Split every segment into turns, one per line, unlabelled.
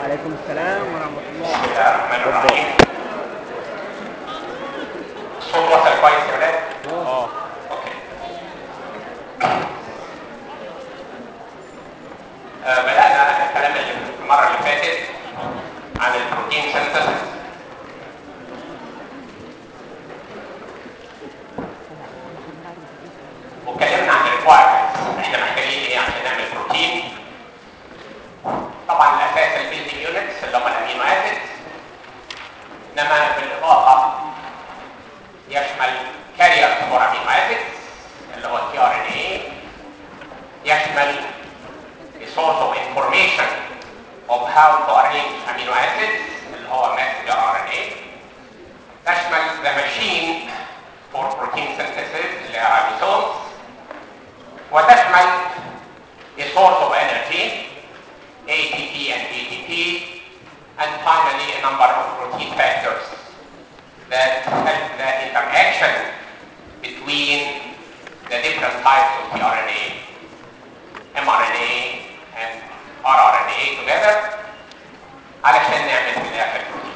وعليكم السلام ورحمة الله
بسم الله الرحمن الرحيم الصوت وصل كويس يا ولاد؟
اه
اوكي آه، بدأنا الكلام اللي في المرة اللي فاتت عن البروتين سينثيسيس واتكلمنا عن الريكوايرمنتس احنا محتاجين ايه عشان نعمل بروتين طبعا الاساس البيلدينج يونتس اللي هم الامينو اسيدز انما بالاضافه يشمل كارير فور امينو اسيدز اللي هو التي ار ان اي يشمل a source of information of how to arrange amino acids اللي هو messenger RNA تشمل the machine for protein synthesis اللي هي ribosomes وتشمل a source of energy ATP and ATP and finally a number of protein factors that help the interaction between the different types of tRNA, mRNA and rRNA together علشان نعمل في الاخر بروتين.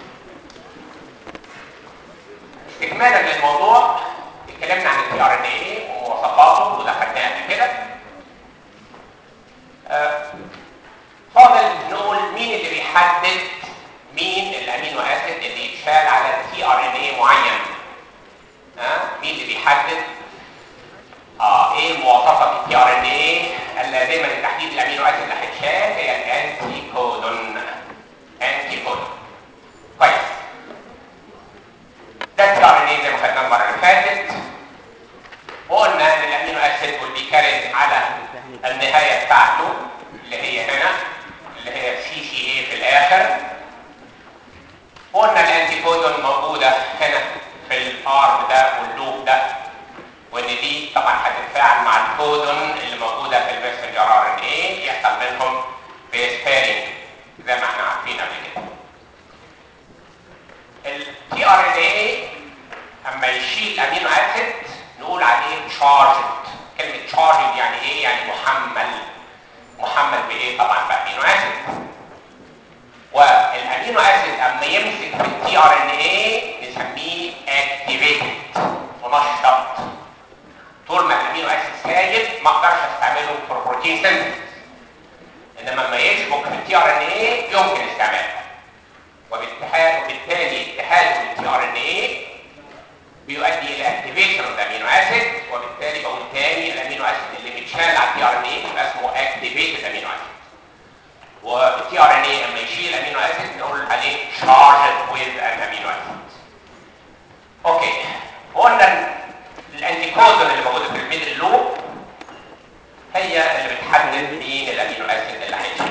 استكمالا للموضوع اتكلمنا عن التي ار ان اي ومواصفاته وده خدناه قبل كده. آه، فاضل نقول مين اللي بيحدد مين الامينو اسيد اللي يتشال على تي ار ان اي معين ها مين اللي بيحدد اه ايه مواصفه التي ار ان اي اللازمه لتحديد الامينو اسيد اللي هيتشال هي الانتي كودون انتي كودون كويس ده التي ار ان اي زي ما خدناه المره اللي فاتت وقلنا ان الامينو اسيد will be carried على النهايه بتاعته اللي هي هنا اللي هي سي سي اي في الاخر قلنا الانتي كودون موجوده هنا في الارم ده واللوب ده وان دي طبعا هتتفاعل مع الكودون اللي موجوده في المسنجر ار ان اي يحصل بينهم بيس بيرنج زي ما احنا عارفين قبل كده التي ار ان اي اما يشيل امينو اسيد نقول عليه تشارجد كلمه تشارجد يعني ايه يعني محمل محمل بايه طبعا بامينو اسيد والامينو اسيد اما يمسك في التي ار ان اي نسميه اكتيفيتد منشط طول ما الامينو اسيد سايب ما اقدرش استعمله في البروتين سينثيسيس انما لما يشبك في التي ار ان اي يمكن استعماله وبالتحاد وبالتالي اتحاده بالتي ار ان اي بيؤدي الى اكتيفيشن اوف الامينو اسيد وبالتالي بقول تاني الامينو اسيد اللي متشال على التي ار ان اي يبقى اسمه اكتيفيتد امينو اسيد والتي ار ان اي لما يشيل امينو اسيد نقول عليه charged with an amino acid. اوكي قلنا الانتي كودون اللي موجوده في الميدل لوب هي اللي بتحدد مين الامينو اسيد اللي هيتشال.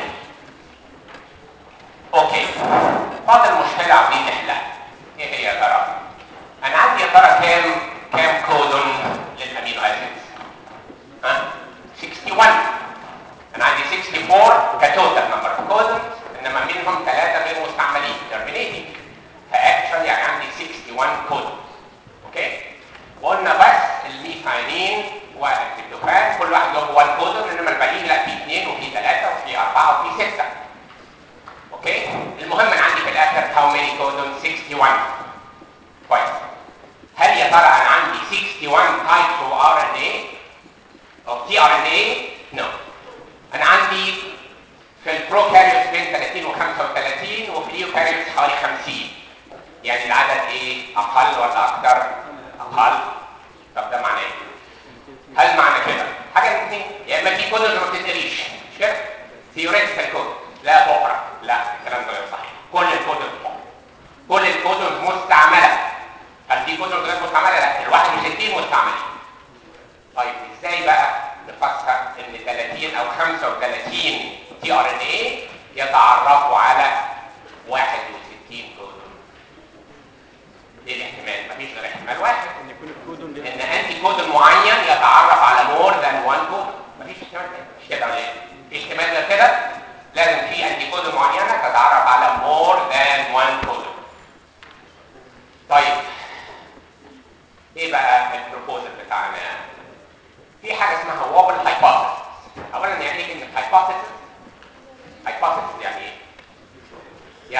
اوكي فاضل مشكله عاوزين نحلها. ايه هي يا ترى؟ انا عندي يا ترى كام كام كودون للامينو اسيد؟ ها؟ 61 انا عندي 64 كتوتال نمبر اوف كودونز انما منهم ثلاثه غير مستعملين terminating فاكشن يعني عندي 61 كودونز اوكي وقلنا بس الميثايلين والتريبتوفان كل واحد له 1 كودون انما الباقيين لا في اثنين وفي ثلاثه وفي اربعه وفي سته اوكي المهم انا عندي في الاخر how many codons 61 كويس هل يا ترى انا عندي 61 types of RNA of tRNA؟ No انا عندي في البروكاريوتس بين 30 و 35 وفي اليوكاريوتس حوالي 50 يعني العدد ايه اقل ولا اكتر اقل طب ده معناه ايه هل معنى كده حاجه من الاثنين يا اما في كودز ما بتتقريش مش كده ثيوريتيكال كود لا تقرا لا الكلام ده غير صحيح كل الكودز تقرا كل الكودز مستعمله هل في كودز غير مستعمله لا ال 61 مستعملين طيب ازاي بقى نفسر ان 30 او 35 تي ار ان اي يتعرفوا على 61 كودون ايه الاحتمال مفيش غير احتمال واحد
ان يكون الكودون ده
ان انتي كودون معين يتعرف على مور ذان وان كودون مفيش احتمال تاني مش كده ولا ايه في احتمال غير كده لازم في انتي كودون معينه تتعرف على مور ذان وان كودون طيب ايه بقى البروبوزل بتاعنا في حاجه اسمها وابل هايبوثيسيس اولا يعني ايه كلمه هايبوثيسيس هايبوثيسيس يعني ايه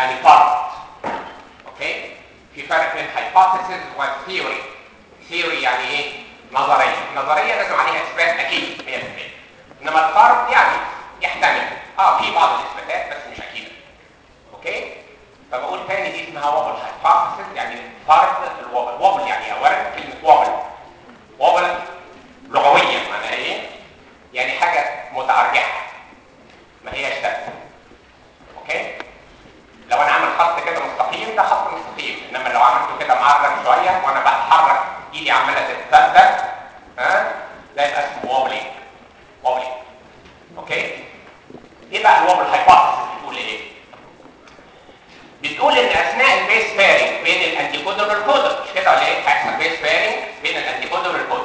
يعني فرض اوكي في فرق بين hypothesis و theory theory يعني ايه نظريه نظريه لازم عليها اثبات اكيد 100% انما الفرض يعني يحتمل اه في بعض الاثباتات بس مش اكيده اوكي فبقول تاني دي اسمها وابل hypothesis يعني فرض الوابل وابل يعني اولا كلمه وابل وابل لغويا معناها ايه يعني حاجه متارجحه ما هياش ثابته اوكي لو انا عامل خط كده مستقيم ده خط مستقيم انما لو عملته كده معرج شويه وانا بتحرك ايدي عماله تتثبت ها ده يبقى اسمه وابلينج وابلينج اوكي ايه بقى الوابل هايبوثيسيس بتقول ايه بتقول ان اثناء البيس بيرنج بين الانتي كودون والكودون مش كده ولا ايه هيحصل بيس بيرنج بين الانتي كودون والكودون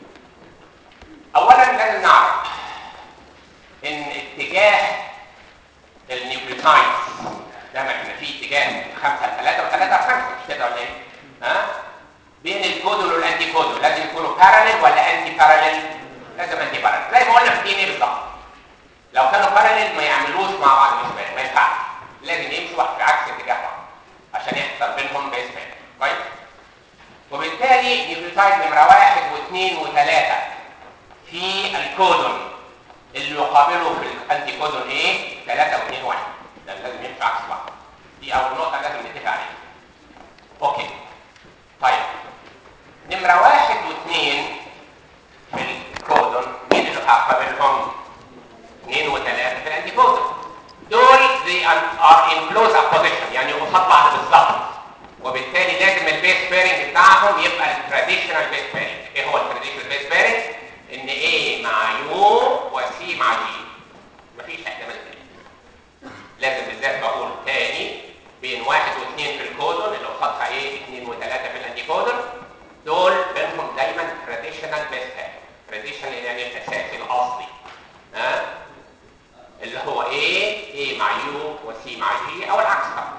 اولا لازم نعرف ان اتجاه النيوكليوتايدز ده ما احنا في اتجاه 5 ل 3 و3 ل 5 مش كده ولا ايه؟ ها؟ بين الكودون والانتي كودون لازم يكونوا باراليل ولا انتي باراليل؟ لازم انتي باراليل زي ما قلنا في الدي ان ايه بالظبط لو كانوا باراليل ما يعملوش مع بعض بيس بيرنج ما ينفعش لازم يمشوا في عكس اتجاه بعض عشان يحصل بينهم بيس بيرنج كويس؟ وبالتالي نيوكليوتايد نمره واحد واثنين وثلاثه في الكودون اللي يقابله في الانتي كودون ايه 3 و2 1 ده لازم يمشي عكس بعض دي اول نقطه لازم نتفق عليها اوكي طيب نمره واحد واثنين في الكودون مين اللي هقابلهم 2 و3 في الانتي كودون دول they are in close opposition يعني قصاد بعض بالظبط وبالتالي لازم البيس بيرنج بتاعهم يبقى التراديشنال بيس بيرنج ايه هو التراديشنال بيس بيرنج ان A مع يو وسي مع جي مفيش احتمال تاني لازم بالذات بقول تاني بين واحد واثنين في الكودون اللي قصادها ايه اثنين وثلاثه في الانتي كودون دول بينهم دايما تراديشنال بيس بيرنج تراديشنال يعني الاساسي الاصلي ها اللي هو A A مع يو وسي مع جي او العكس طبعا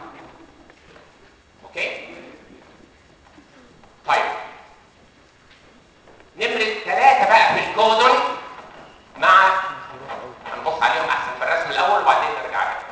اوكي طيب نمرة ثلاثة بقى في الكودون مع هنبص عليهم أحسن في الرسم الأول وبعدين نرجع لهم.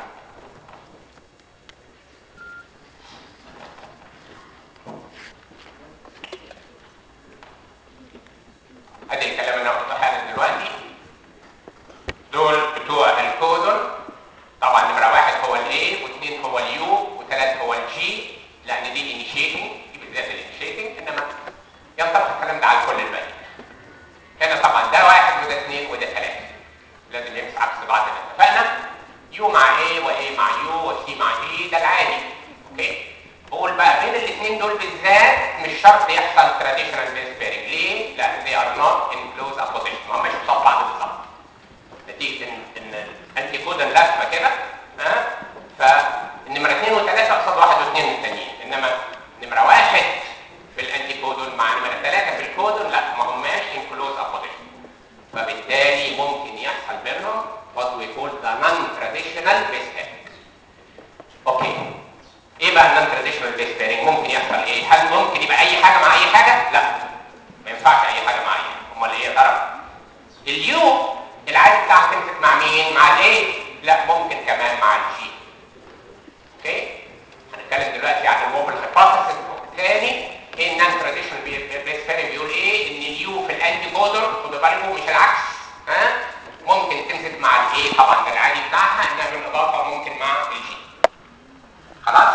ادي الكلام اللي انا قلته حالا دلوقتي دول بتوع الكودون طبعا نمرة واحد هو الاي واثنين هو اليو وثلاث هو الجي لأن دي الانيشيتنج دي بالذات الانيشيتنج انما ينطبق الكلام ده على كل الباقي هنا طبعا ده واحد وده اثنين وده ثلاثة لازم يمشي عكس بعض اللي اتفقنا يو مع ايه وايه مع يو وسي مع جي ده العادي اوكي بقول بقى بين الاثنين دول بالذات مش شرط يحصل تراديشنال بيس بيرنج ليه؟ لان they are not in close opposition ما هماش قصاد بعض بالظبط نتيجه ان ان الانتي كودن لفه كده ها فالنمره اثنين وثلاثه قصاد واحد واثنين التانيين انما نمره واحد في الانتي كودون مع نمره ثلاثه في الكودون لا ما هماش in close opposition فبالتالي ممكن يحصل بينهم what we call the non-traditional base pairing. اوكي ايه بقى النون تراديشنال بيس بيرنج ممكن يحصل ايه هل ممكن يبقى اي حاجه مع اي حاجه لا ما ينفعش اي حاجه مع اي حاجه امال ايه يا ترى اليو العادي بتاعها تمسك مع مين مع الايه لا ممكن كمان مع الجي اوكي هنتكلم دلوقتي عن الموبل هايبوثيسيس تاني ايه النون تراديشنال بيس بيرنج بيقول ايه ان اليو في الانتي كودر خدوا بالكم مش العكس ها ممكن تمسك مع الايه طبعا ده العادي بتاعها انها بالاضافه ممكن مع الجي خلاص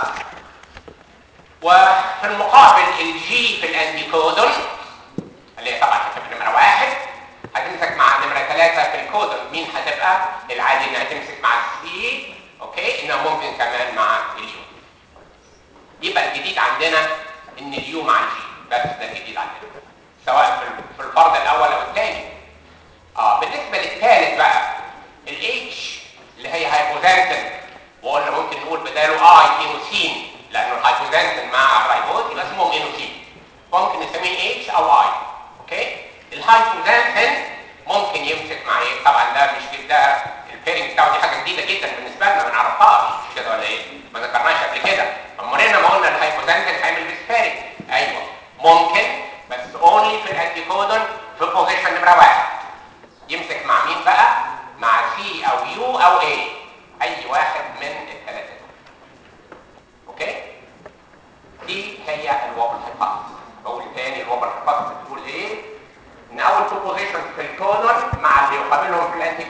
وفي المقابل الجي في الانتي كودون اللي هي طبعا هتبقى نمره واحد هتمسك مع نمره ثلاثه في الكودون مين هتبقى العادي انها تمسك مع السي اوكي انها ممكن كمان مع اليو يبقى الجديد عندنا ان اليو مع الجي بس ده الجديد عندنا سواء في في الفرض الاول او الثاني اه بالنسبه للثالث بقى الاتش اللي هي هايبوزانتن وقلنا ممكن نقول بداله اي اينوسين لانه الهايبوزانتن مع الرايبوز يبقى اسمه اينوسين ممكن نسميه اتش او اي اوكي الهايبوزانتن ممكن يمسك مع ايه طبعا ده مش ده البيرنج بتاعه دي حاجه جديده جدا بالنسبه لنا ما نعرفهاش مش كده ولا ايه ما ذكرناش قبل كده عمرنا ما قلنا الهايبوزانتن هيعمل بيس بيرنج ايوه ممكن بس اونلي في الانتي كودون في بوزيشن نمره واحد يمسك مع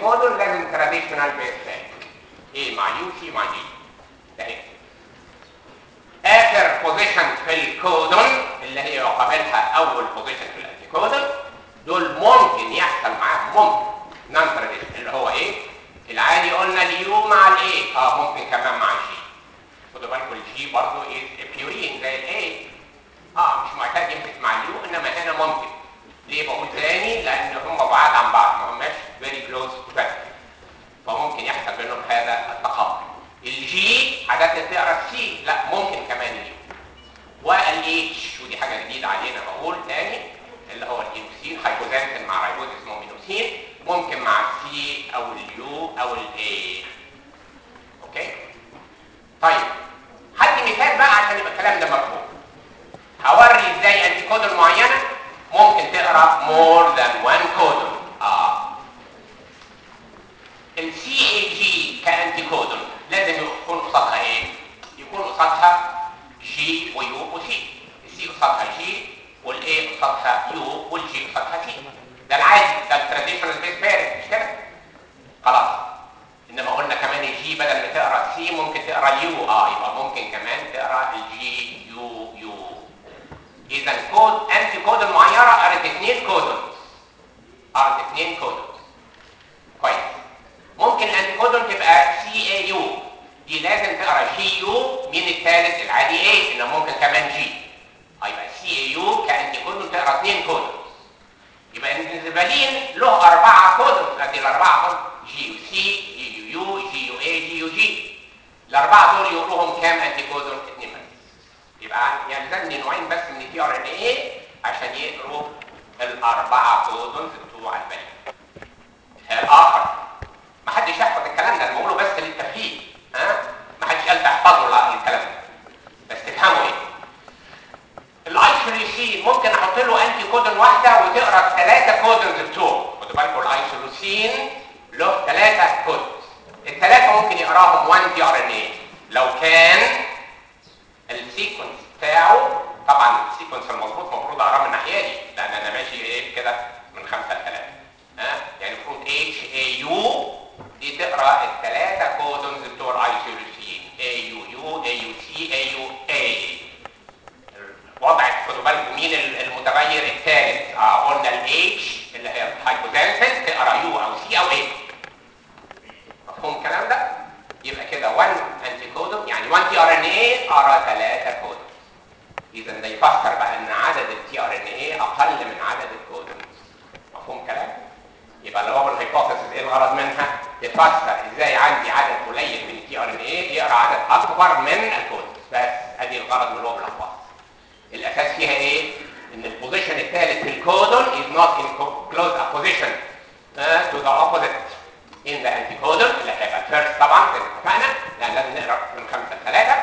كودون لازم تراديشنال بيس بيرنج ايه مع يو سي مع دي ده هي اخر بوزيشن في الكودون اللي هي يقابلها اول بوزيشن في الانتي كودون دول ممكن يحصل معاهم ممكن نون تراديشنال اللي هو ايه العادي قلنا اليو مع الاي اه ممكن كمان مع الجي خدوا بالكم الجي برضه ايه بيورين زي الاي اه مش معتاد يمسك مع اليو انما هنا ممكن ليه بقول تاني لان هم بعاد عن بعض ما هماش فيري كلوز توجذر فممكن يحصل بينهم هذا التقابل الجي عادة تقرا السي لا ممكن كمان اليو والاتش ودي حاجه جديده علينا بقول تاني اللي هو الانوسين هايبوزانتين مع رايبوز اسمه مينوسين ممكن مع السي او اليو او الاي اوكي طيب هدي مثال بقى عشان يبقى الكلام ده مفهوم هوري ازاي انتي كودون معينه ممكن تقرا مور ذان وان كودون اه السي اي جي كانتي كودون لازم يكون قصادها ايه يكون قصادها جي ويو وسي السي قصادها جي والاي قصادها يو والجي قصادها سي ده العادي ده التراديشنال بيس بيرنج مش كده خلاص انما قلنا كمان الجي بدل ما تقرا سي ممكن تقرا اليو اه يبقى ممكن كمان تقرا الجي يو يو اذا كود انتي كود معينه قرت اثنين كودونز قرت اثنين كودونز كويس ممكن الانتي كودون تبقى سي اي يو دي لازم تقرا جي يو مين الثالث العادي ايه انه ممكن كمان جي يبقى سي اي يو كانتي كودون تقرا اثنين كودونز يبقى النزبالين له اربعه كودونز ادي الاربعه هم جي يو سي جي يو يو جي يو اي جي يو جي الاربعه دول يقولوهم كام انتي كودون اثنين بس يبقى يلزمني نوعين بس من التي ار ان ايه عشان يقروا الاربعه كودونز بتوع البني الاخر ما حدش يحفظ الكلام ده انا بقوله بس للتفهيم ها ما حدش قال تحفظوا الكلام ده بس تفهموا ايه الايسوليوسين ممكن احط له انتي كودون واحده وتقرا الثلاثه كودونز بتوعه خدوا بالكم الايسوليوسين له ثلاثه كودونز الثلاثه ممكن يقراهم 1 تي ار ان اي لو كان السيكونس بتاعه طبعا السيكونس المظبوط المفروض اقراه من الناحيه دي لان انا ماشي ايه كده من خمسه لثلاثه ها يعني المفروض اتش اي يو دي تقرا الثلاثه كودونز بتوع الايسوليوسين اي يو يو اي يو سي اي يو اي وضع خدوا بالكم مين المتغير الثالث اه قلنا الاتش اللي هي الهايبوزانسن تقرا يو او سي او اي مفهوم الكلام ده يبقى كده 1 انتي كودون يعني 1 تي ار ان اي قرا 3 كودون اذا ده يفسر بقى ان عدد التي ار ان اي اقل من عدد الكودون مفهوم الكلام يبقى اللي هو الهايبوثيسيس ايه الغرض منها تفسر ازاي عندي عدد قليل من التي ار ان اي يقرا عدد اكبر من الكودون بس ادي الغرض من اللغه بالأخبار الاساس فيها ايه ان البوزيشن الثالث في الكودون is not in close opposition uh, to the opposite in the anticodon اللي هيبقى الفيرست طبعا زي ما اتفقنا لان لازم نقرا من خمسه لثلاثه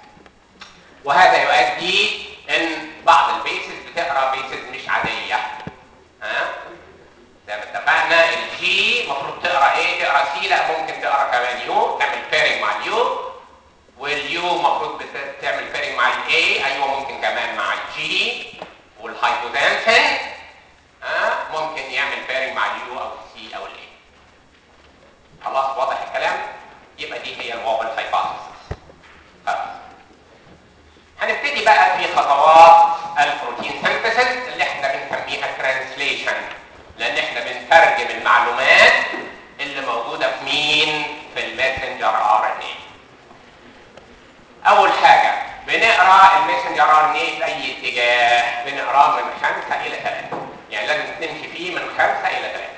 وهذا يؤدي ان بعض البيسز بتقرا بيسز مش عاديه ها زي ما اتفقنا الجي المفروض تقرا ايه تقرا سي لا ممكن تقرا كمان يو تعمل بيرنج مع اليو واليو المفروض تعمل بيرنج مع الاي ايوه ممكن كمان مع الجي والهايبوزانسن ها ممكن يعمل بيرنج مع اليو او السي او الاي خلاص واضح الكلام يبقى دي هي الوابل هايبوثيسيس خلاص هنبتدي بقى في خطوات البروتين سينثيسيس اللي احنا بنسميها ترانسليشن لان احنا بنترجم المعلومات اللي موجوده في مين في الماسنجر ار ان اي اول حاجه بنقرا الماسنجر ار ان اي في اي اتجاه بنقراه من خمسه الى ثلاثه يعني لازم تمشي فيه من خمسه الى ثلاثه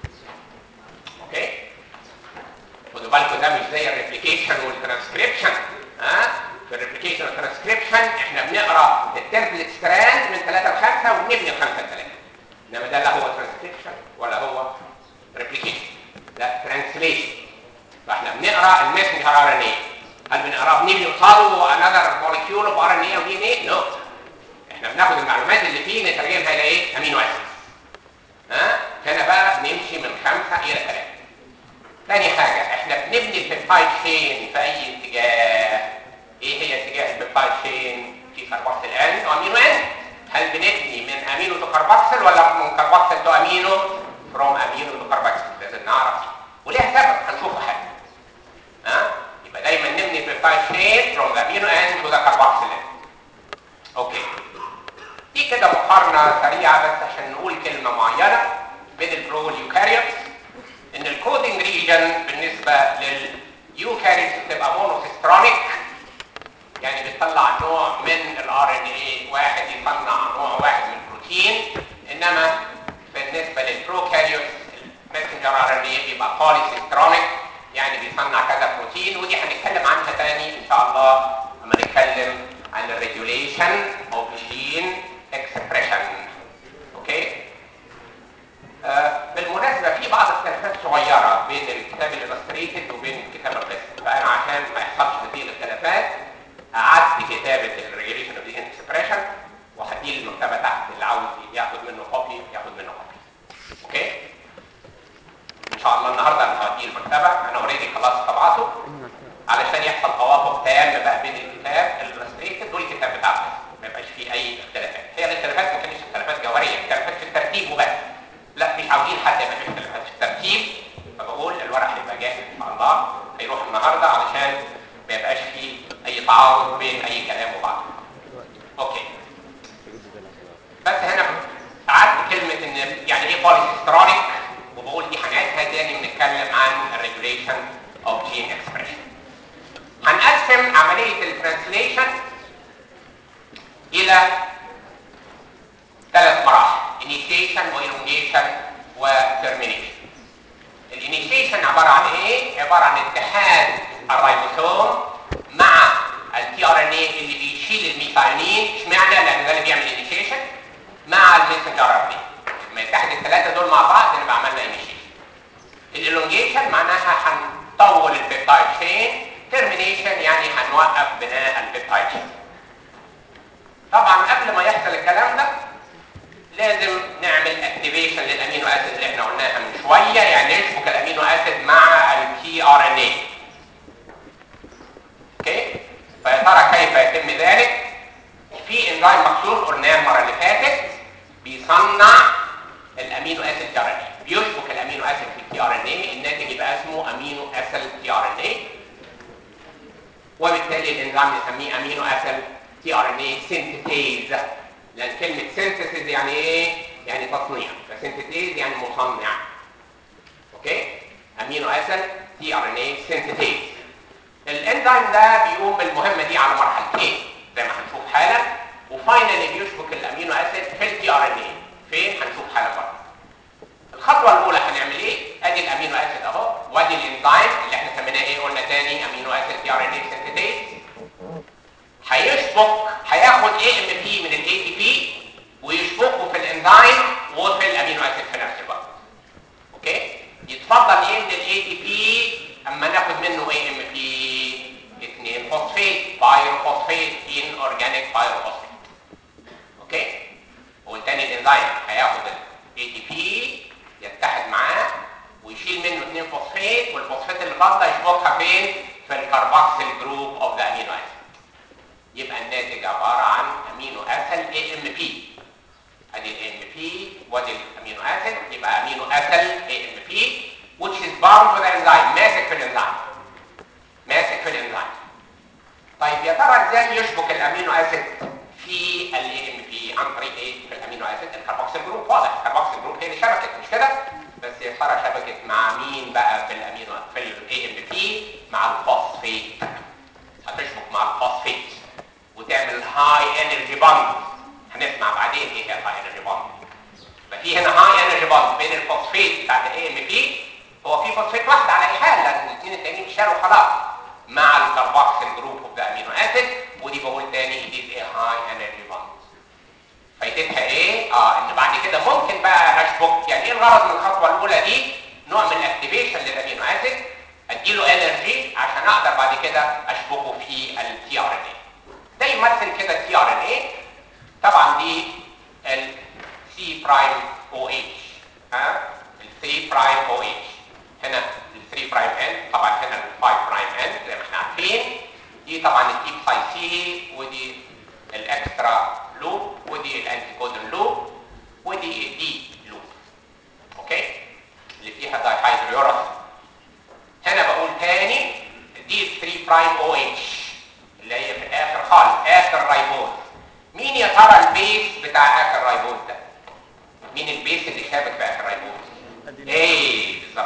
اوكي خدوا بالكم ده مش زي الريبليكيشن والترانسكريبشن ها في الريبليكيشن والترانسكريبشن احنا بنقرا التمبلت ستراند من 3 ل 5 وبنبني ال 5 ل 3 انما ده لا هو ترانسكريبشن ولا هو ريبليكيشن ده ترانسليشن فاحنا بنقرا الماسنجر ار ان اي هل بنقراه بنبني قصاده انذر مولكيول اوف ار ان اي او دي ان اي؟ نو احنا بناخد المعلومات اللي فيه نترجمها الى ايه؟ امينو اسيد ها هنا بقى نمشي من 5 الى 3 تاني حاجة احنا بنبني البيبتايد شين في اي اتجاه ايه هي اتجاه البيبتايد شين في كربوكسيل ان وامينو ان هل بنبني من امينو تو كربوكسيل ولا من كربوكسيل تو امينو فروم امينو تو كربوكسيل لازم نعرف ريجن بالنسبه لليوكاريوت بتبقى مونوسيسترونيك يعني بتطلع نوع من الار ان اي واحد يصنع نوع واحد من البروتين انما بالنسبه للبروكاريوت الماسنجر ار ان اي بيبقى بوليسيسترونيك يعني بيصنع كذا بروتين ودي هنتكلم عنها تاني ان شاء الله لما نتكلم عن الريجوليشن اوف جين اكسبريشن اوكي آه بالمناسبه في بعض اختلافات صغيره بين الكتاب الالستريتد وبين الكتاب الرسمي فانا عشان ما يحصلش هذه الاختلافات قعدت كتابه الريجوليشن اوف جين اكسبريشن وهديه المكتبه تحت اللي عاوز ياخد منه كوبي ياخد منه كوبي اوكي ان شاء الله النهارده انا هوديه المكتبه انا اوريدي خلاص طبعته علشان يحصل توافق تام بقى بين الكتاب الالستريتد والكتاب بتاع الرسم ما يبقاش فيه اي اختلافات هي الاختلافات ما كانتش اختلافات جوهريه اختلافات في الترتيب وبس لا مش عاوزين حد يبقى فيه اختلافات في الترتيب فبقول الورق هيبقى جاهز ان شاء الله هيروح النهارده علشان ما يبقاش فيه اي تعارض بين اي كلام وبعض اوكي بس هنا قعدت كلمه ان يعني ايه بوليسيسترونيك وبقول دي هنعيدها تاني ونتكلم عن الريجوليشن اوف جين اكسبريشن هنقسم عمليه الترانسليشن الى ثلاث مراحل initiation وإلونجيشن وترمينيشن الانيشيشن عباره عن ايه عباره عن اتحاد الريبوسوم مع التي ار ان اي اللي بيشيل الميثايونين اشمعنى لان ده اللي بيعمل انيشيشن مع الميسنجر ار ان اي لما يتحد الثلاثه دول مع بعض نبقى عملنا انيشيشن الالونجيشن معناها هنطول البيبتايد تشين ترمينيشن يعني هنوقف بناء البيبتايد تشين طبعا قبل ما يحصل الكلام ده لازم نعمل اكتيفيشن للامينو اسيد اللي احنا قلناها من شويه يعني نشبك الامينو اسيد مع التي ار ان اي اوكي فيا ترى كيف يتم ذلك في انزيم مخصوص قلناه المره اللي فاتت بيصنع الامينو اسيد تي ار ان اي بيشبك الامينو اسيد في التي ار ان اي الناتج يبقى اسمه امينو اسيد تي ار ان اي وبالتالي الانزيم نسميه امينو اسيد تي ار ان اي سينثيز لان كلمه سينثيسيس يعني ايه يعني تصنيع فسينثيز يعني مصنع اوكي امينو اسيد تي ار ان اي سينثيز الانزيم ده بيقوم بالمهمه دي على مرحلتين زي ما هنشوف حالا وفاينلي بيشبك الامينو اسيد في التي ار ان اي فين هنشوف حالا برضه الخطوه الاولى هنعمل ايه ادي الامينو اسيد اهو وادي الانزيم اللي احنا سميناه ايه قلنا تاني امينو اسيد تي ار ان اي سينثيز هيشبك هياخد اي ام بي من الاي تي بي ويشبكه في الانزيم وفي الامينو اسيد في نفس الوقت اوكي يتفضل ايه من الاي تي بي اما ناخد منه اي ام بي 2 فوسفيت بايروفوسفيت ان اورجانيك بايروفوسفيت اوكي والتاني الانزيم هياخد الاي تي بي يتحد معاه ويشيل منه 2 فوسفيت والفوسفيت اللي فاضله يشبكها فين في الكربوكسيل جروب اوف ذا امينو اسيد يبقى الناتج عباره عن امينو اسيد اي ام بي ادي الاي ام بي وادي الامينو اسيد يبقى امينو اسيد اي ام بي which is bound to the enzyme ماسك في الانزيم ماسك في الانزيم طيب يا ترى ازاي يشبك الامينو اسيد في الاي ام بي عن طريق ايه في الامينو اسيد الكربوكسيل جروب واضح الكربوكسيل جروب هي اللي شبكت مش كده بس يا ترى شبكت مع مين بقى في الامينو في الاي ام بي مع الفوسفيت هتشبك مع الفوسفيت وتعمل هاي انرجي باند هنسمع بعدين ايه هي الهاي انرجي باند ففي هنا هاي انرجي باند بين الفوسفيت بتاعت الاي ام بي هو في فوسفيت واحده على اي حال لان الاثنين التانيين اتشالوا خلاص مع الكربوكسيل جروب اوف ذا امينو اسيد ودي بقول تاني دي ايه هاي انرجي باند فايدتها ايه؟ اه ان بعد كده ممكن بقى اشبك يعني ايه الغرض من الخطوه الاولى دي؟ نوع من الاكتيفيشن للامينو اسيد اديله انرجي عشان اقدر بعد كده اشبكه في التي ار ان اي ده يمثل كده التي ار ان اي طبعا دي ال سي برايم او اتش ها ال 3 برايم او اتش هنا ال 3 برايم ان طبعا هنا ال 5 برايم ان زي ما احنا عارفين دي طبعا التيب ساي سي ودي الاكسترا لوب ودي الانتي كودون لوب ودي الدي لوب اوكي اللي فيها دايهيدرويوراسين هنا بقول تاني دي 3 برايم او اتش اللي هي في الاخر خالص اخر رايبوز مين يا ترى البيس بتاع اخر رايبوز ده مين البيس اللي شابك في اخر رايبوز ايه بالظبط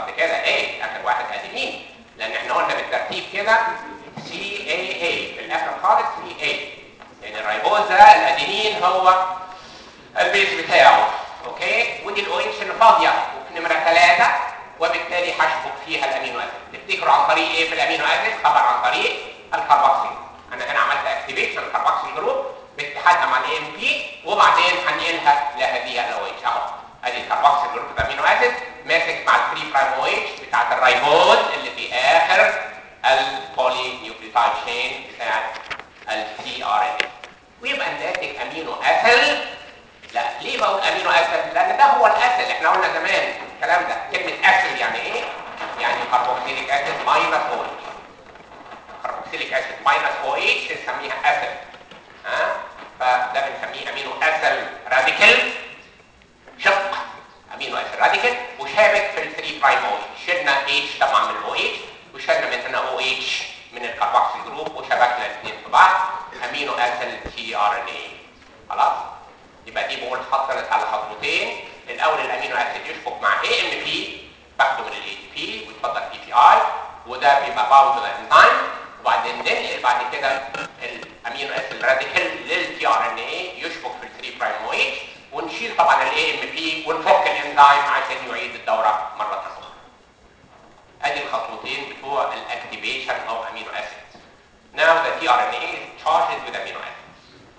الادينين لان احنا قلنا بالترتيب كده سي اي اي في الاخر خالص سي اي يعني الريبوز ده الادينين هو البيز بتاعه اوكي ودي الاو اتش اللي فاضيه وفي نمره ثلاثه وبالتالي هشبك فيها الامينو اسيد تفتكروا عن طريق ايه في الامينو اسيد طبعا عن طريق الكربوكسيل انا هنا عملت اكتيفيشن الكربوكسيل جروب باتحادها مع الاي ام بي وبعدين هنقلها لهذه الاو اتش اهو ادي الكربوكسيل جروب الامينو اسيد ماسك مع الفري برايم او اتش بتاعت الريبوز اللي في اخر البولي نيوكليوتايد تشين بتاعت السي ار ان ويبقى الناتج امينو اسيد لا ليه بقول امينو اسيد لان ده هو الاسيد احنا قلنا زمان الكلام ده كلمه اسيد يعني ايه يعني كربوكسيليك اسيد ماينس او اتش كربوكسيليك اسيد ماينس او اتش بنسميها اسيد ها فده بنسميه امينو اسيد راديكال شق امينو اسيد راديكال وشابك في ال 3 برايم او اتش شلنا اتش طبعا من الاو اتش وشلنا من هنا او اتش من الكربوكسيل جروب وشبكنا الاثنين في بعض امينو اسيد تي ار ان اي خلاص يبقى دي بقول حصلت على خطوتين الاول الامينو اسيد يشبك مع اي ام بي باخده من الاي تي بي ويتفضل بي بي اي وده بيبقى باوند انزيم وبعدين ننقل بعد كده الامينو اسيد راديكال للتي ار ان اي يشبك في ال 3 برايم او اتش ونشيل طبعا الاي ام بي ونفك الانزيم عشان يعيد الدوره مره اخرى ادي الخطوتين بتوع الاكتيفيشن اوف امينو اسيد Now the tRNA is charged with amino acids.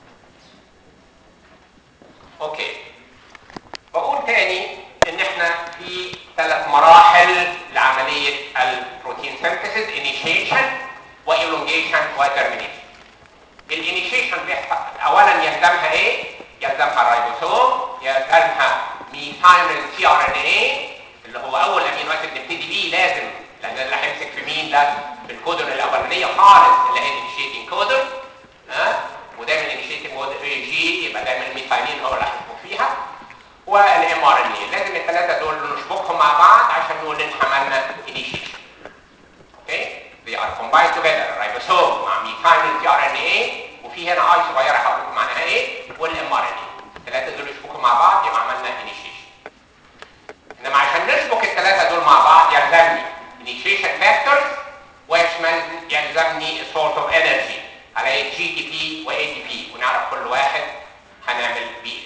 اوكي بقول تاني ان احنا في ثلاث مراحل لعملية البروتين سينثيسيس initiation وإلونجيشن وترمينيشن الانيشيشن بيحصل اولا يلزمها ايه؟ يلزمها الريبوسوم يلزمها ميثايل تي ار ان اي اللي هو اول امينو اسيد نبتدي بيه لازم لان اللي هيمسك في مين ده؟ في الكودون الاولانيه خالص اللي هي الانيشيتنج كودون ها ودايما الانيشيتنج كودون اي جي يبقى دايما الميثايلين هو اللي هيشبك فيها والام ار ان اي لازم الثلاثه دول نشبكهم مع بعض عشان نقول ان عملنا انيشيشن اوكي they are combined together الريبوسوم مع ميثايل تي ار ان اي وفي هنا اي صغيره هقول معناها ايه والام ار ان اي الثلاثه دول يشبكوا مع بعض يبقى عملنا انيشيشن انما عشان نشبك الثلاثه دول مع بعض يلزمني initiation factors ويشمل يلزمني source of energy على جي تي بي واي تي بي ونعرف كل واحد هنعمل بيه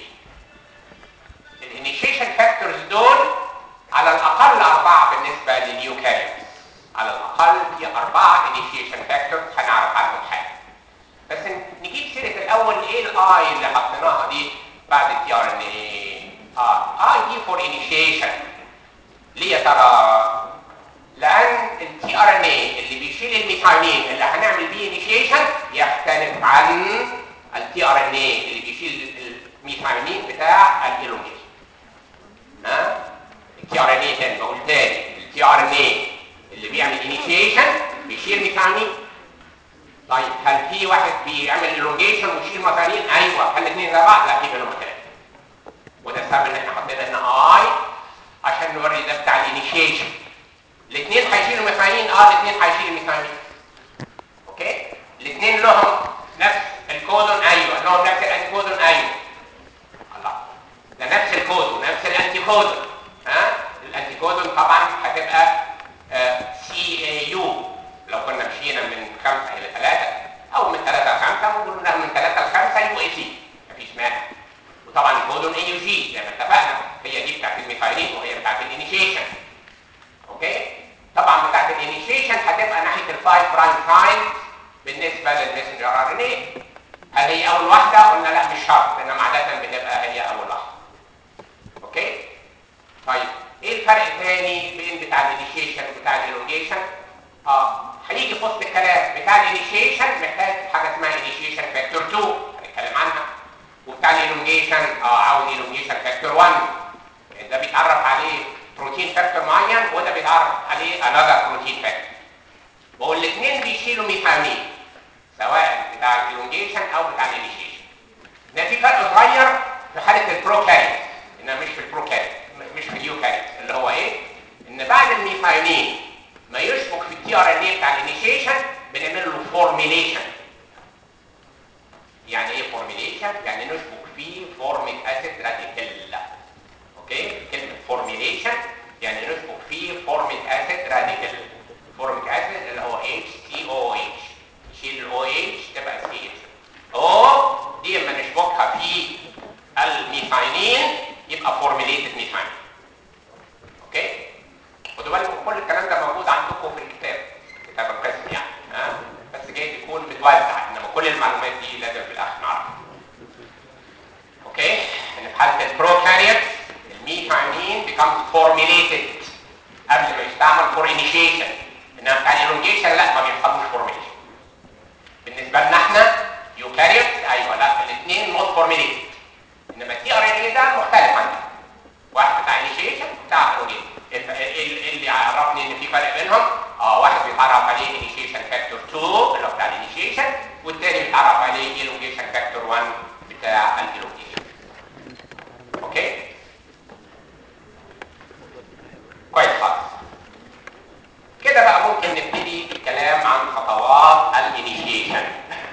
ايه الانيشيشن فاكتورز دول على الاقل اربعه بالنسبه لليوكاريوتس على الاقل في اربعه انيشيشن فاكتورز هنعرف عنهم حاجه بس نجيب سيره الاول ايه الاي اللي حطيناها دي بعد التي ار ان اي اه اي دي فور انيشيشن ليه يا ترى لان التي ار ان اي اللي بيشيل الميثايلين اللي هنعمل بيه انيشيشن يختلف عن التي ار ان اي اللي بيشيل الميثايلين بتاع الالونجيشن ها التي ار ان اي تاني بقول تاني التي ار ان اي اللي بيعمل انيشيشن بيشيل ميثايلين طيب هل في واحد بيعمل الونجيشن ويشيل ميثايلين ايوه هل الاثنين زي بعض لا في بينهم اختلاف وده السبب ان احنا حطينا هنا اي عشان نوري ده بتاع الانيشيشن الاثنين هيشيلوا ميثايلين اه الاثنين هيشيلوا ميثايلين اوكي الاثنين لهم نفس الكودون ايوه لهم نفس الانتي كودون ايوه الله ده نفس الكودون نفس الانتي كودون ها الانتي كودون طبعا هتبقى سي اي يو لو كنا مشينا من خمسه الى ثلاثه او من ثلاثه لخمسه وقلنا من ثلاثه لخمسه يو اي سي مفيش مانع وطبعا الكودون اي يو جي زي ما اتفقنا هي دي بتاعت الميثايلين وهي بتاعت الانيشيشن اوكي طبعا بتاعت الانيشيشن هتبقى ناحيه الفايف برايم تايم بالنسبه للمسنجر ار ان اي هل هي اول واحده قلنا لا مش شرط انما عاده بتبقى هي اول واحده اوكي طيب ايه الفرق الثاني بين بتاع الانيشيشن وبتاع الالونجيشن اه هيجي في وسط الكلام بتاع الانيشيشن محتاج حاجه اسمها انيشيشن فاكتور 2 هنتكلم عنها وبتاع الالونجيشن اه عاوز الونجيشن فاكتور 1 يعني ده بيتعرف عليه بروتين فاكتور معين وده بيتعرف عليه another بروتين فاكتور بقول الاثنين بيشيلوا ميثانين سواء بتاع الالونجيشن او بتاع الانيشيشن ده في فرق صغير في حاله البروكاريوت انما مش في البروكاريوت مش في اليوكاريوت اللي هو ايه ان بعد الميثانين ما يشبك في التي ار ان اي بتاع الانيشيشن بنعمل له فورميليشن يعني ايه فورميليشن يعني نشبك فيه فورميك اسيد راديكال اوكي كلمه فورميليشن يعني نشبك فيه فورميك اسيد راديكال بالكم كل الكلام ده موجود عندكم في الكتاب كتاب القسم يعني ها بس جاي يكون متوزع انما كل المعلومات دي لازم في الاخر نعرفها اوكي ان في حاله البروكاريوتس الميثايونين becomes formulated قبل ما يستعمل فور initiation انما بتاع الالونجيشن لا ما بيحصلوش فورميشن بالنسبه لنا احنا يوكاريوتس ايوه لا الاثنين نوت فورميليتد انما التي ار ان اي ده مختلف عنه واحد بتاع انيشيشن بتاع الالونجيشن اللي يعرفني ان في فرق بينهم اه واحد بيتعرف عليه انيشيشن فاكتور 2 اللي هو بتاع الانيشيشن والتاني بيتعرف عليه الونجيشن فاكتور 1 بتاع الالونجيشن اوكي كويس خالص كده بقى ممكن نبتدي الكلام عن خطوات الانيشيشن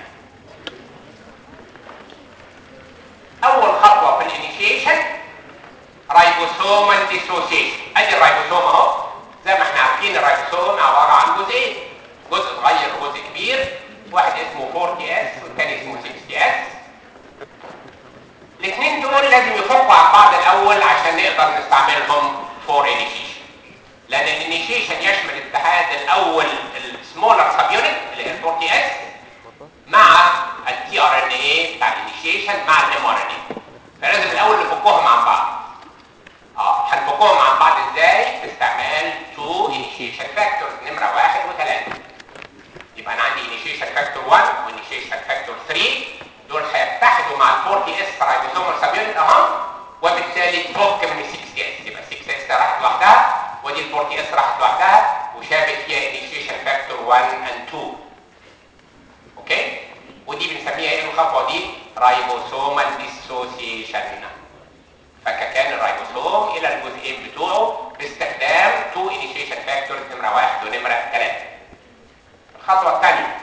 اول خطوه في الانيشيشن رايبوسومال ديسوسيشن ادي الرايبوسوم اهو زي ما احنا عارفين الرايبوسوم عباره عن جزئين جزء صغير وجزء كبير واحد اسمه 40 اس والثاني اسمه 60 اس الاثنين دول لازم يفكوا عن بعض الاول عشان نقدر نستعملهم فور انيشيشن لان الانيشيشن يشمل اتحاد الاول السمولر سب يونت اللي هي 40 اس مع التي ار ان اي بتاع الانيشيشن مع الام ار ان اي فلازم الاول نفكهم عن بعض اه هنفكهم عن بعض ازاي باستعمال تو انيشيشن فاكتورز نمره واحد وثلاثه يبقى انا عندي انيشيشن فاكتور 1 وانيشيشن فاكتور 3 دول هيتحدوا مع ال 40 اس رايبوسومال سب يونت اهم وبالتالي تفك من ال 60 اس يبقى 6 اس راحت لوحدها ودي ال 40 اس راحت لوحدها وشابك فيها انيشيشن فاكتور 1 اند 2 اوكي ودي بنسميها ايه الخطوه دي رايبوسومال ديسوسيشن فكان الرايبوسوم الى الجزئين بتوعه باستخدام تو انيشيشن فاكتورز نمره واحد ونمره ثلاثه الخطوه الثانيه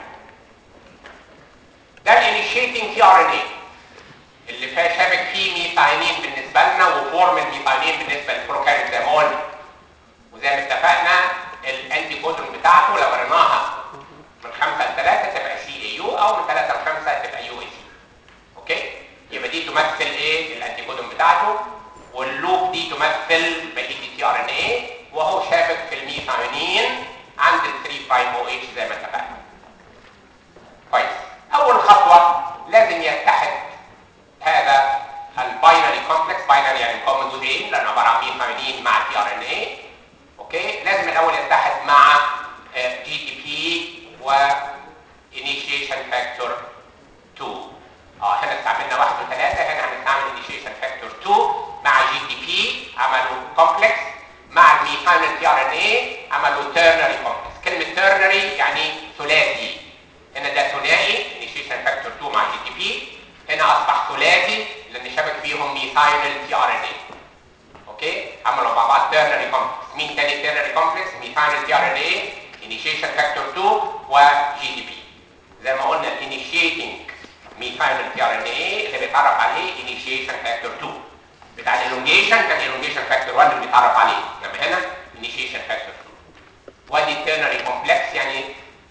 ده الانيشيتنج تي ار ان اي اللي فيها شابك فيه ميثاينين بالنسبه لنا وفورم الميثاينين بالنسبه للبروكاريوت زي ما قلنا وزي ما اتفقنا الانتي كودون بتاعته لو قريناها من 5 ل 3 تبقى سي اي يو او من 3 ل 5 تبقى يو اي سي اوكي يبقى دي تمثل ايه الانتي كودون بتاعته واللوب دي تمثل بقيه التي ار ان اي وهو شابك في الميثايونين عند ال 3 برايم او اتش زي ما اتفقنا كويس اول خطوه لازم يتحد هذا الباينري كومبلكس باينري يعني مكون جزئين لانه عباره عن ميثايونين مع تي ار ان اي اوكي لازم الاول يتحد مع جي تي بي و initiation factor 2 اه هنا استعملنا واحد وثلاثة هنا هنستعمل initiation factor 2 مع جي تي بي عملوا كومبلكس مع الميثايل تي ار ان اي عملوا تيرنري كومبلكس كلمة تيرنري يعني ثلاثي هنا ده ثنائي initiation factor 2 مع جي تي بي هنا اصبح ثلاثي لان شبك فيهم ميثايل تي ار ان اي اوكي عملوا مع بعض تيرنري كومبلكس مين تاني تيرنري كومبلكس ميثايل تي ار ان اي initiation factor 2 وجي دي بي زي ما قلنا الانيشيتنج ميثايل تي ار ان اي اللي بيتعرف عليه انيشيشن فاكتور 2 بتاع الالونجيشن كان الالونجيشن فاكتور 1 اللي بيتعرف عليه انما هنا انيشيشن فاكتور 2 وادي التيرنري كومبلكس يعني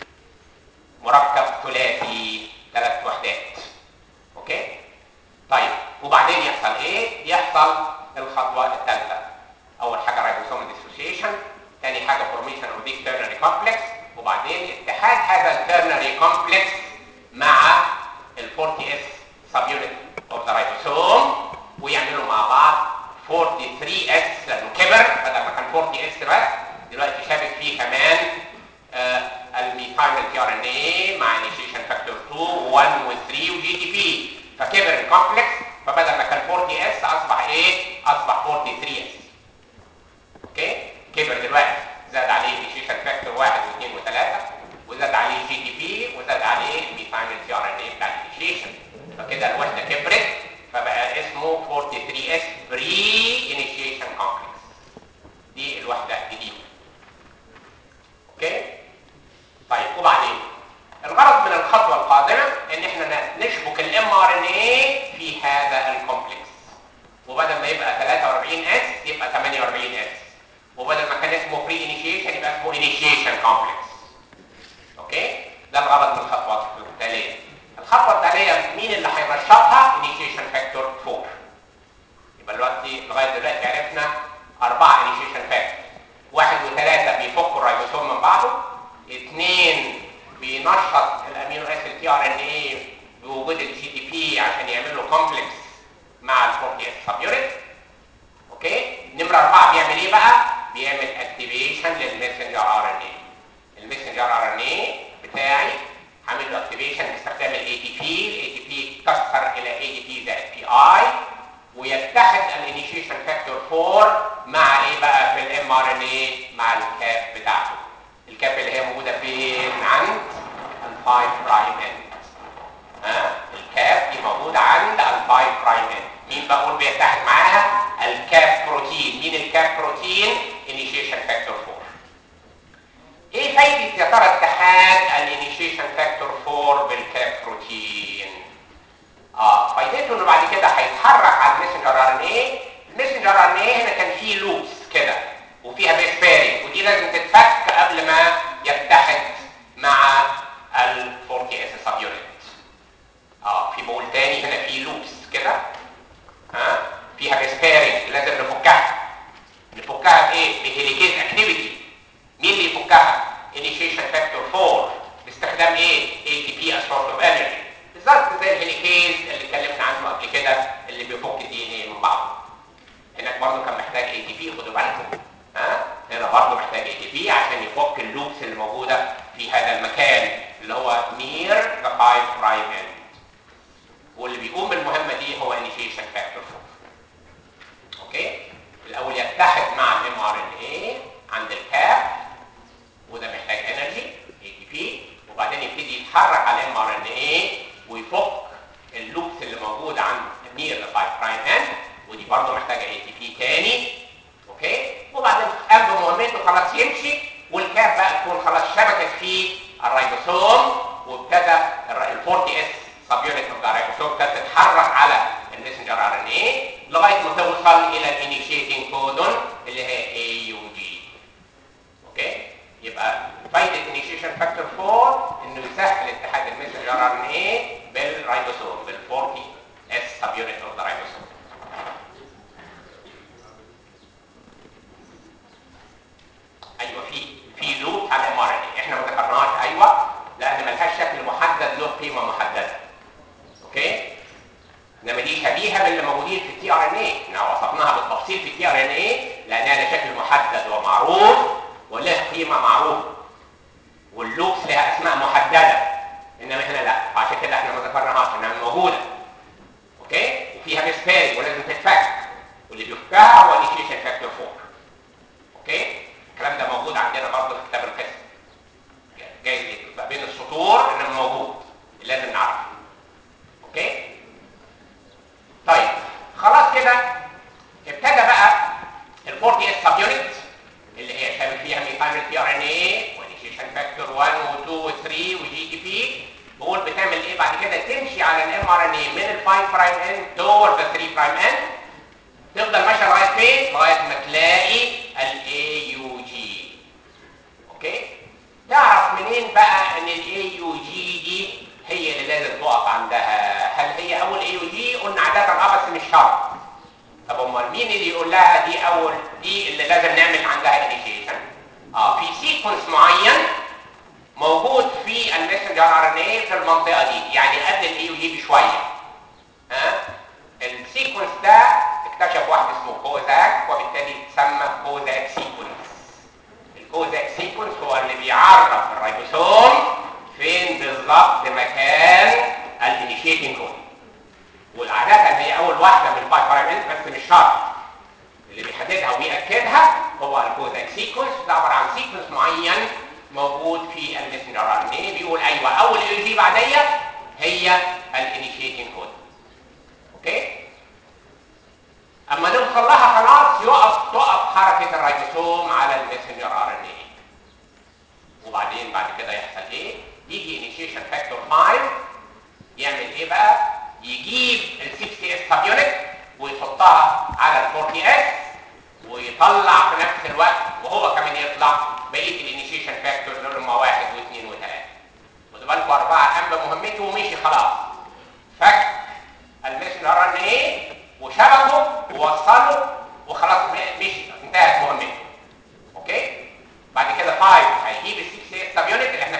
مركب ثلاثي ثلاث وحدات اوكي طيب وبعدين يحصل ايه يحصل الخطوه الثالثه اول حاجه رايبوسوم ديسوسيشن ثاني حاجه فورميشن اوف ديك تيرنري كومبلكس وبعدين اتحاد هذا التيرنري كومبلكس مع ال 40 اس سب يونت اوف ذا رايبوسوم ويعملوا مع بعض 43 اس لانه كبر بدل ما كان 40 اس بس دلوقتي شابك فيه كمان آه الميثايل تي ار ان اي مع انيشيشن فاكتور 2 1 و3 وجي تي بي فكبر الكومبلكس فبدل ما كان 40 اس اصبح ايه؟ اصبح 43 اس اوكي؟ كبر دلوقتي زاد عليه انيشيشن فاكتور 1 و2 و3 وزاد عليه جي تي بي وزاد عليه الميثايل تي ار ان اي بتاع الانيشيشن فكده الوحده كبرت فبقى اسمه 43 اس بري انيشيشن كومبلكس دي الوحده الجديده اوكي طيب وبعدين الغرض من الخطوه القادمه ان احنا نشبك الام ار ان اي في هذا الكومبلكس وبدل ما يبقى 43 اس يبقى 48 اس وبدل ما كان اسمه بري انيشيشن يبقى اسمه انيشيشن كومبلكس اوكي ده الغرض من الخطوه التاليه الخطوه التاليه مين اللي هينشطها انيشيشن فاكتور 4 يبقى دلوقتي لغايه دلوقتي عرفنا اربعه انيشيشن فاكتور واحد وثلاثه اثنين بينشط الامينو اسيد تي ار ان اي بوجود الجي دي بي عشان يعمل له كومبلكس مع الفورتي اس سب يونت اوكي نمره اربعه بيعمل ايه بقى؟ بيعمل اكتيفيشن للمسنجر ار ان اي المسنجر ار ان اي بتاعي عامل له اكتيفيشن باستخدام الاي تي بي الاي تي بي يتكسر الى اي تي بي زائد بي اي ويتحد الانيشيشن فاكتور 4 مع ايه بقى في الام ار ان اي مع الكاب بتاعته الكاب اللي هي موجوده فين عند ال 5 برايم اند ها الكاب دي موجوده عند ال 5 برايم اند مين بقول بيتحد معاها الكاب بروتين مين الكاب بروتين انيشيشن فاكتور 4 ايه فايده يا ترى اتحاد الانيشيشن فاكتور 4 بالكاب بروتين اه فايدته انه بعد كده هيتحرك على المسنجر ار ان اي المسنجر ار ان اي هنا كان فيه لوبس كده وفيها بيس باري ودي لازم تتفك قبل ما يتحد مع ال 40 اس سب يونت اه في بقول تاني هنا في لوبس كده ها آه؟ فيها بيس باري لازم نفكها نفكها بايه بهيليكيز اكتيفيتي مين اللي يفكها انيشيشن فاكتور 4 باستخدام ايه اي تي بي as source of energy بالظبط زي الهيليكيز اللي اتكلمنا عنه قبل كده اللي بيفك الدي ان ايه من بعضه هناك برضه كان محتاج اي تي بي خدوا بالكم ها هنا برضه محتاج اي تي بي عشان يفك اللوبس اللي موجوده في هذا المكان اللي هو نير ذا 5 برايم اند واللي بيقوم بالمهمه دي هو انيشيشن فاكتور 4 اوكي الاول يتحد مع الام ار ان اي عند الكاب وده محتاج انرجي اي تي بي وبعدين يبتدي يتحرك على الام ار ان اي ويفك اللوبس اللي موجوده عند نير ذا 5 برايم اند ودي برضه محتاجه اي تي بي تاني اوكي وبعدين قام بمهمته خلاص يمشي والكاب بقى تكون خلاص شبكت في الريبوسوم وابتدى ال 40 اس سب يونت اوف ذا ريبوسوم ابتدت تتحرك على المسنجر ار ان اي لغايه ما توصل الى الانيشيتنج كودون اللي هي اي يو جي اوكي يبقى فايده انيشيشن فاكتور 4 انه يسهل اتحاد المسنجر ار ان اي بالريبوسوم بال 40 اس سب يونت اوف ذا ريبوسوم ايوه في في لوب على الام ار ان احنا ما ذكرناهاش ايوه لان ملهاش شكل محدد له قيمه محدده اوكي انما دي شبيهه باللي موجودين في التي ار ان اي احنا وصفناها بالتفصيل في التي ار ان اي لانها لها شكل محدد ومعروف ولها قيمه معروفه واللوبس لها اسماء محدده انما هنا لا عشان كده احنا ما ذكرناهاش انها موجوده اوكي وفيها بيسباري ولازم تتفك واللي بيفكها هو الانيشيشن فاكتور 4 اوكي الكلام ده موجود عندنا برضه في كتاب القسم جاي يبقى بين السطور انما موجود لازم نعرفه اوكي طيب خلاص كده ابتدى بقى ال 40 اس سب يونت اللي هي شامل فيها ميثايل تي ار ان اي وانيشيشن فاكتور 1 و2 و3 وجي دي بي بقول بتعمل ايه بعد كده تمشي على الام ار ان اي من ال 5 برايم اند تور ذا 3 برايم اند تفضل ماشيه لغايه فين؟ لغايه ما تلاقي الاي يو جي اوكي؟ تعرف منين بقى ان الاي يو جي دي هي اللي لازم تقف عندها هل هي اول اي يو جي قلنا عاده اه بس مش شرط طب امال مين اللي يقول لها دي اول دي اللي لازم نعمل عندها انيشيشن اه في سيكونس معين موجود في المسنجر ار ان اي في المنطقه دي يعني قبل الاي يو جي بشويه ها السيكونس ده اكتشف واحد اسمه كوزاك وبالتالي تسمى كوزاك سيكونس الكوزاك سيكونس هو اللي بيعرف الريبوسوم فين بالظبط مكان الانيشيتنج كود والعادة هي اول واحدة من الفايف برايمنت بس مش شرط اللي بيحددها وبيأكدها هو الكوزاك سيكونس ده عبارة عن سيكونس معين موجود في المسنجر ار ان اي بيقول ايوه اول اي جي بعدية هي الانيشيتنج كود اوكي اما نوصل لها خلاص يقف تقف حركة الريبوسوم على المسنجر ار ان اي وبعدين بعد كده يحصل ايه يجي انيشيشن فاكتور 5 يعمل ايه بقى يجيب ال 60 اس سب يونت ويحطها على ال 40 اس ويطلع في نفس الوقت وهو كمان يطلع بقيه الانيشيشن فاكتور اللي هم واحد واثنين وثلاثه خدوا بالكم اربعه قام بمهمته ومشي خلاص فك المسن ار ان ايه وشبكه ووصله وخلاص مشي انتهت مهمته اوكي بعد كده 5 هيجيب ال 6 اس سب يونت اللي احنا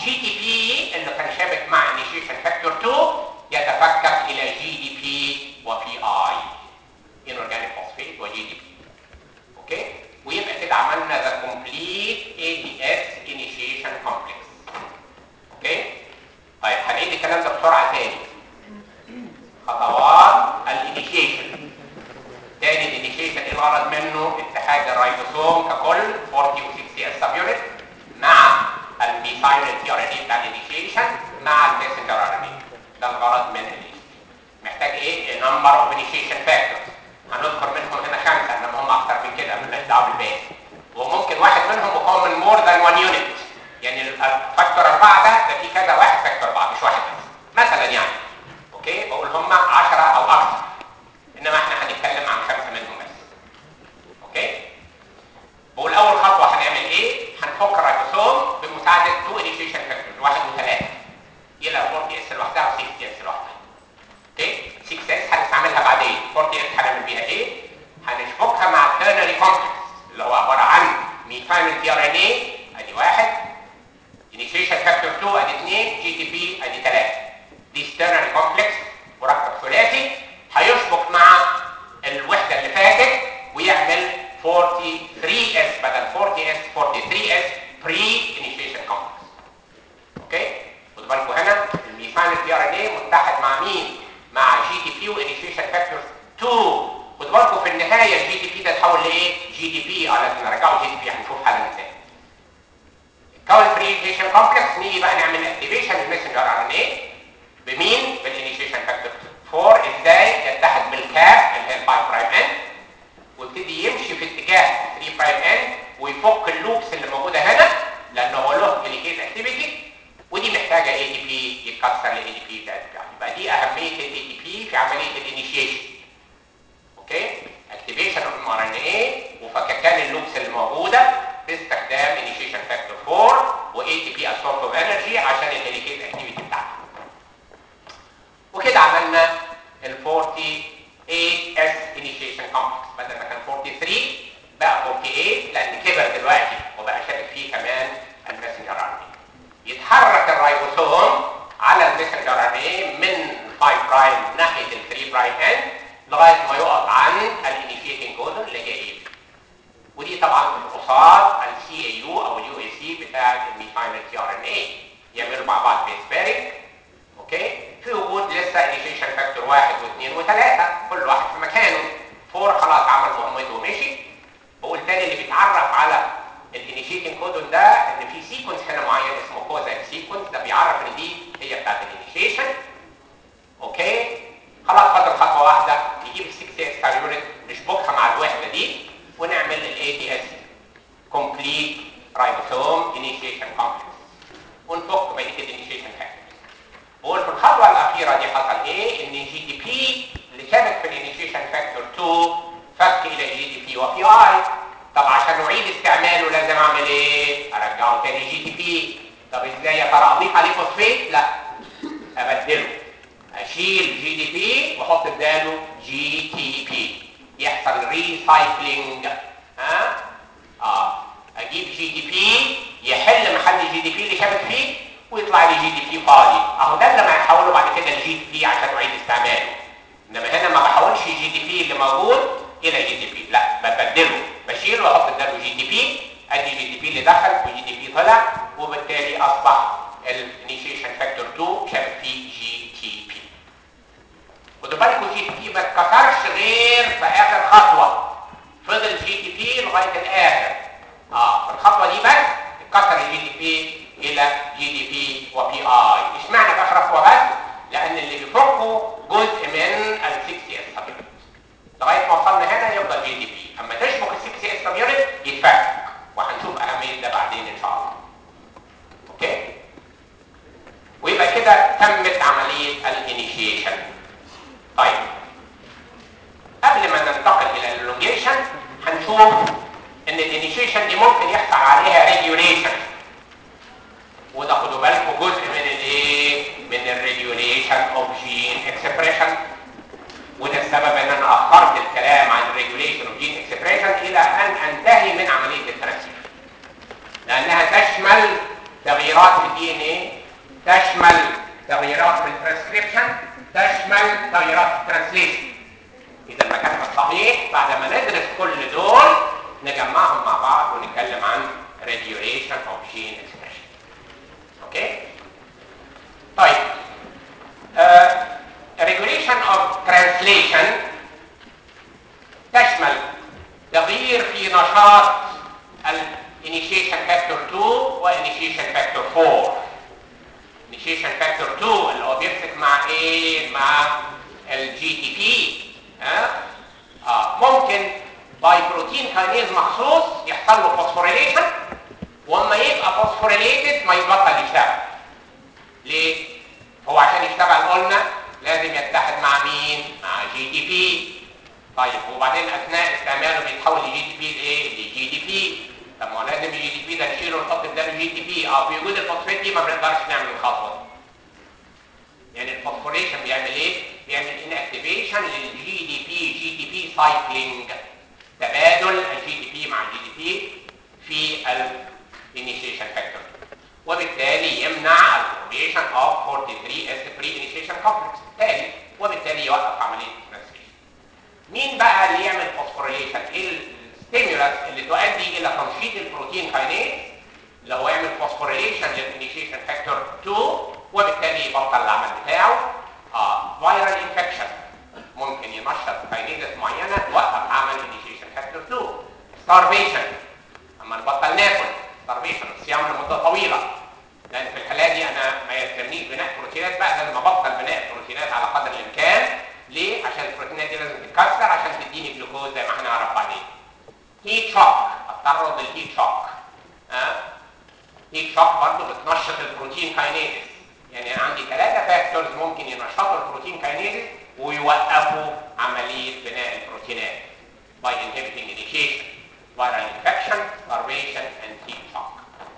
جي تي بي اللي كان شابك مع انيشيشن فاكتور 2 يتفكك الى جي دي بي وبي اي inorganic phosphate وجي دي بي اوكي ويبقى كده عملنا ذا كومبليت اي دي اس انيشيشن كومبلكس اوكي طيب هنعيد الكلام ده بسرعه تاني خطوات الانيشيشن تاني الانيشيشن ايه الغرض منه اتحاد الرايبوسوم ككل 40 و 60 اس سب يونت مع الميثايل تي ار ان اي بتاع الانيشيشن مع الماسنجر ار ان اي ده الغرض من الانيشيشن محتاج ايه نمبر اوف انيشيشن فاكتورز هنذكر منهم هنا خمسه انما هم اكتر من كده مالناش دعوه بالباقي وممكن واحد منهم مكون من مور ذان 1 يونت يعني الفاكتور 4 ده ده في كذا واحد فاكتور 4 مش واحد بس مثلا يعني اوكي بقول هم 10 او اكثر انما احنا هنتكلم عن خمسه منهم بس اوكي بقول اول خطوه هنعمل ايه هنفك الرايبوسوم بمساعده تو انيشيشن فاكتورز واحد وثلاثه الى 40 اس لوحدها و 60 اس لوحدها اوكي 6 اس هنستعملها بعدين 40 اس هنعمل بيها ايه هنشبكها مع الترنري كومبلكس اللي هو عباره عن ميثايل تي ار ان اي ادي واحد انيشيشن فاكتور 2 ادي 2 جي تي بي ادي 3 دي ستيرنري كومبلكس مركب ثلاثي هيشبك مع الوحده اللي فاتت ويعمل 43 اس بدل 40 اس 43 اس بري انيشيشن كومبلكس اوكي خدوا بالكم هنا الميثايل تي ار ان اي متحد مع مين مع جي تي بي وانيشيشن فاكتور 2 خدوا بالكم في النهايه الجي تي بي ده اتحول لايه جي دي بي اه لازم نرجعه جي دي بي هنشوف حالا ازاي كون برينيشن كومبلكس نيجي بقى نعمل اكتيفيشن للمسنجر ار ان اي بمين بالانيشيشن فاكتور 4 ازاي يتحد بالكاب اللي هي 5 برايم ان ويبتدي يمشي في اتجاه 3 برايم ان ويفك اللوبس اللي موجوده هنا لانه هو له ديليكيت اكتيفيتي ودي محتاجه اي تي بي يتكسر الاي تي بي بتاعت يبقى دي اهميه الاي تي بي في عمليه الانيشيشن اوكي اكتيفيشن اوف ام ار ان اي وفككان اللوبس اللي موجوده باستخدام انيشيشن فاكتور 4 واي تي بي سورس اوف انرجي عشان الديليكيت اكتيفيتي بتاعته وكده عملنا ال 48 اس انيشيشن كومبلكس بدل ما كان 43 بقى 48 لان كبر دلوقتي وبقى شابك فيه كمان الماسنجر ار يتحرك الرايبوسوم على الماسنجر ار من 5 برايم ناحيه ال 3 برايم ان لغايه ما يقف عن الانيشيتنج كودون اللي هي ايه ودي طبعا قصاد السي اي يو او اليو اي سي بتاعت الميثايل تي ار ان اي يعملوا مع بعض بيس بارينج اوكي في وجود لسه انيشيشن فاكتور واحد واثنين وثلاثه كل واحد في مكانه فور خلاص عمل مهمته ومشي بقول تاني اللي بيتعرف على الانيشيتنج كودون ده ان في سيكونس هنا معين اسمه كوزاك سيكونس ده بيعرف ان دي هي بتاعت الانيشيشن اوكي خلاص فاضل خطوه واحده نجيب ال 6 اكس يونت نشبكها مع الوحده دي ونعمل الاي تي اس كومبليت رايبوسوم انيشيشن كومبلكس ونفك بقيه الانيشيشن فاكتورز بقول في الخطوه الاخيره دي حصل ايه ان جي دي بي اللي شابك في الانيشيشن فاكتور 2 فك الى جي دي بي وبي اي طب عشان اعيد استعماله لازم اعمل ايه ارجعه تاني جي دي بي طب ازاي يا ترى اضيف عليه فوسفيت لا ابدله اشيل جي دي بي واحط بداله جي تي بي يحصل ريسايكلينج ها اه اجيب جي دي بي يحل محل جي دي بي اللي شابك فيه ويطلع لي جي دي بي فاضي اهو ده اللي ما هنحوله بعد كده لجي دي بي عشان اعيد استعماله انما هنا ما بحولش الجي دي بي اللي موجود الى جي دي بي لا ببدله بشيله واحط بداله جي دي بي ادي جي دي بي اللي دخل وجي دي بي طلع وبالتالي اصبح الانيشيشن فاكتور 2 شابك فيه جي تي بي خدوا بالكم جي تي بي ما اتكسرش غير في اخر خطوه فضل جي تي بي لغايه الاخر اه في الخطوه دي بس اتكسر الجي تي بي الى جي دي بي وبي اي اشمعنى في اخر خطوه بس لان اللي بيفكوا جزء من ال 6 اس سب لغايه ما وصلنا هنا يفضل جي دي بي اما تشبك ال 6 اس سب يونت يتفك وهنشوف اهميه ده بعدين ان شاء الله اوكي ويبقى كده تمت عمليه الانيشيشن طيب قبل ما ننتقل الى اللونجيشن هنشوف ان الانيشيشن دي ممكن يحصل عليها ريجوليشن وده خدوا بالكم جزء من الايه من الريجوليشن اوف جين اكسبريشن وده السبب ان انا اخرت الكلام عن الريجوليشن اوف جين اكسبريشن الى ان انتهي من عمليه الترانسفير لانها تشمل تغييرات في الدي ان ايه تشمل تغييرات في الترانسكريبشن تشمل تغييرات في الترانسليشن اذا المكان الصحيح بعد ما ندرس كل دول نجمعهم مع بعض ونتكلم عن regulation of gene expression اوكي طيب uh, regulation of translation تشمل تغيير في نشاط الانيشيشن فاكتور 2 وانيشيشن فاكتور 4 انيشيشن فاكتور 2 اللي هو بيمسك مع ايه مع الجي تي بي ها اه ممكن باي بروتين كاينيز مخصوص يحصل له فوسفوريليشن واما يبقى فوسفوريليتد ما يبطل يشتغل ليه هو عشان يشتغل قلنا لازم يتحد مع مين مع جي تي بي طيب وبعدين اثناء استعماله بيتحول لجي تي بي لايه لجي تي بي طب ما هو لازم الجي تي بي ده نشيله ونحط بداله جي تي بي اه في وجود الفوسفات دي ما بنقدرش نعمل الخطوه دي يعني الفوسفوريشن بيعمل ايه بيعمل ان اكتيفيشن للجي دي بي جي تي بي سايكلينج تبادل الجي تي بي مع الجي تي بي في الانيشيشن فاكتور وبالتالي يمنع الفورميشن اوف 43 اس بري انيشيشن كومبلكس بالتالي وبالتالي يوقف عمليه الترانسليشن مين بقى اللي يعمل فوسفوريليشن ايه الستيمولس اللي تؤدي الى تنشيط البروتين كاينيز اللي هو يعمل فوسفوريليشن للانيشيشن فاكتور 2 وبالتالي يبطل العمل بتاعه اه فيرال انفكشن ممكن ينشط كاينيزس معينه توقف عمل انيشيشن فاكتور 2 ستارفيشن اما نبطل ناكل ستارفيشن الصيام لمده طويله لان في الحاله دي انا ما يلزمنيش بناء بروتينات بقى لازم ابطل بناء بروتينات على قدر الامكان ليه عشان البروتينات دي لازم تتكسر عشان تديني جلوكوز زي ما هنعرف بعدين هيت شوك التعرض للهيت شوك ها أه؟ هيت شوك برضه بتنشط البروتين كاينيزس يعني انا عندي ثلاثه فاكتورز ممكن ينشطوا البروتين كاينيزس ويوقفوا عمليه بناء البروتينات by inhibiting initiation viral infection starvation and heat shock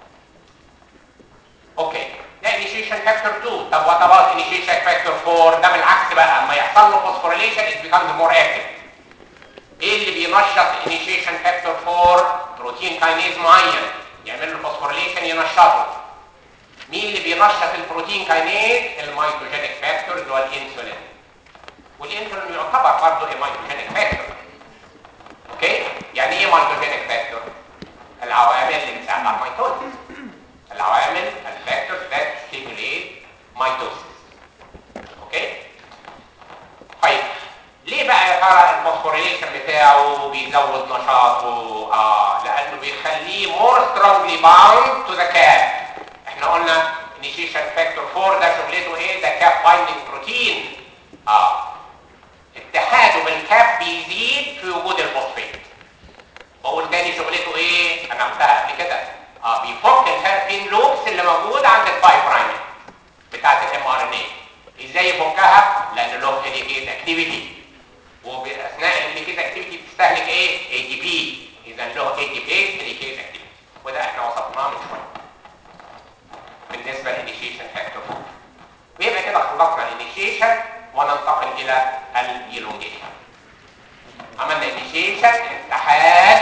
اوكي ده initiation factor 2 طب what about initiation factor 4 ده بالعكس بقى اما يحصل له phosphorylation it becomes more active ايه اللي بينشط initiation factor 4 بروتين كاينيز معين يعمل له phosphorylation ينشطه مين اللي بينشط البروتين كاينيز الميتوجينيك فاكتور اللي هو الانسولين والانسولين يعتبر برضه ميتوجينيك فاكتور اوكي يعني ايه ميتوجينيك فاكتور العوامل اللي بتساعد على الميتوزيس العوامل الفاكتورز that stimulate mitosis اوكي طيب ليه بقى يا ترى الفوسفوريليشن بتاعه بيزود نشاطه اه لانه بيخليه more strongly bound to the cap احنا قلنا initiation factor 4 ده شغلته ايه ده كاب بايندينج بروتين اه اتحاده بالكاب بيزيد في وجود الفوسفات بقول تاني شغلته ايه انا قلتها قبل كده اه بيفك الهيربين لوبس اللي موجود عند الفاي برايمر بتاعت الام ار ان اي ازاي يفكها لان له هيليكيز اكتيفيتي وباثناء الهيليكيز اكتيفيتي بتستهلك ايه اي تي بي اذا له اي تي بي هيليكيز اكتيفيتي وده احنا وصفناه من شويه بالنسبه للانيشيشن فاكتور ويبقى كده خلصنا الانيشيشن وننتقل الى اليلونجيشن عملنا انيشيشن اتحاد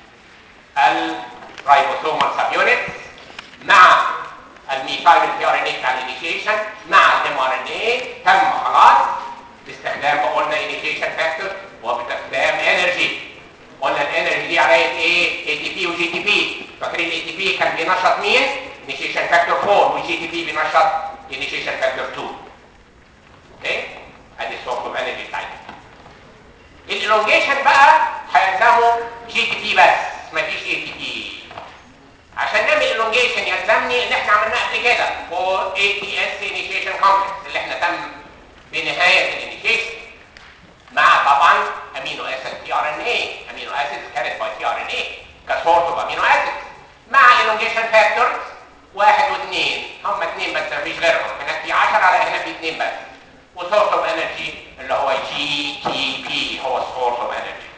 الرايبوسومال سب يونت مع الميثايل تي ار ان اي بتاع الانيشيشن مع الام ار ان اي تم خلاص باستخدام قلنا انيشيشن فاكتور وباستخدام انرجي قلنا الانرجي دي عمليه ايه اي تي بي وجي تي بي فاكرين الاي تي بي كان بينشط مين انيشيشن فاكتور 4 والجي تي بي بينشط انيشيشن فاكتور 2 اوكي ادي السورس اوف انرجي بتاعتنا الالونجيشن بقى هيلزمه جي تي بي بس مفيش اي تي بي عشان نعمل الونجيشن يلزمني اللي احنا عملناه قبل كده هو اي تي اس انيشيشن كومبلكس اللي احنا تم بنهايه الانيشيشن مع طبعا امينو اسيد تي ار ان اي امينو اسيد كانت باي تي ار ان اي كسورس اوف امينو اسيد مع الونجيشن فاكتورز واحد واثنين هم اثنين بس مفيش غيرهم هناك في 10 على هنا في اثنين بس وسورس اوف انرجي اللي هو جي تي بي هو السورس اوف انرجي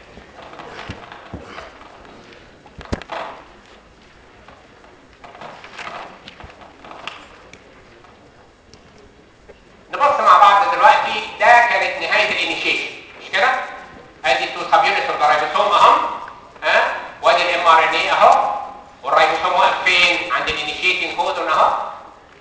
نبص مع بعض دلوقتي ده كانت نهايه الانيشيشن مش كده؟ ادي التو سب يونتس اوف الرايبوسوم اهم ها وادي الام ار ان اي اهو والرايبوسوم واقف فين؟ عند الانيشيتنج كودون اهو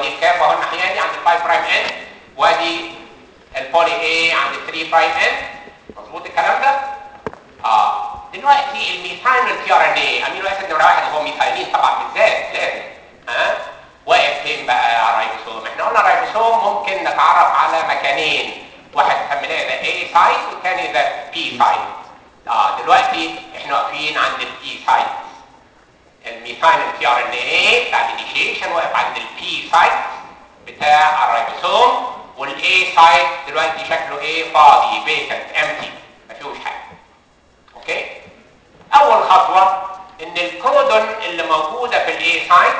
البولي كاب اهو الناحيه دي عند 5 برايم ان وادي البولي اي عند 3 برايم ان مظبوط الكلام ده؟ اه دلوقتي الميثايل التي ار ان اي امينو اسيد نمره واحد هو ميثايلين طبعا بالذات لازم ها واقف فين بقى يا رايبوسوم؟ احنا قلنا الرايبوسوم ممكن نتعرف على مكانين واحد سميناه ذا اي سايت والثاني ذا بي سايت اه دلوقتي احنا واقفين عند البي سايت الميثايل التي ار ان اي بتاع الانيشيشن واقف عند البي سايت بتاع الرايبوسوم والاي سايت دلوقتي شكله ايه فاضي فيكنت امتي ما فيهوش حاجه اوكي اول خطوه ان الكودون اللي موجوده في الاي سايت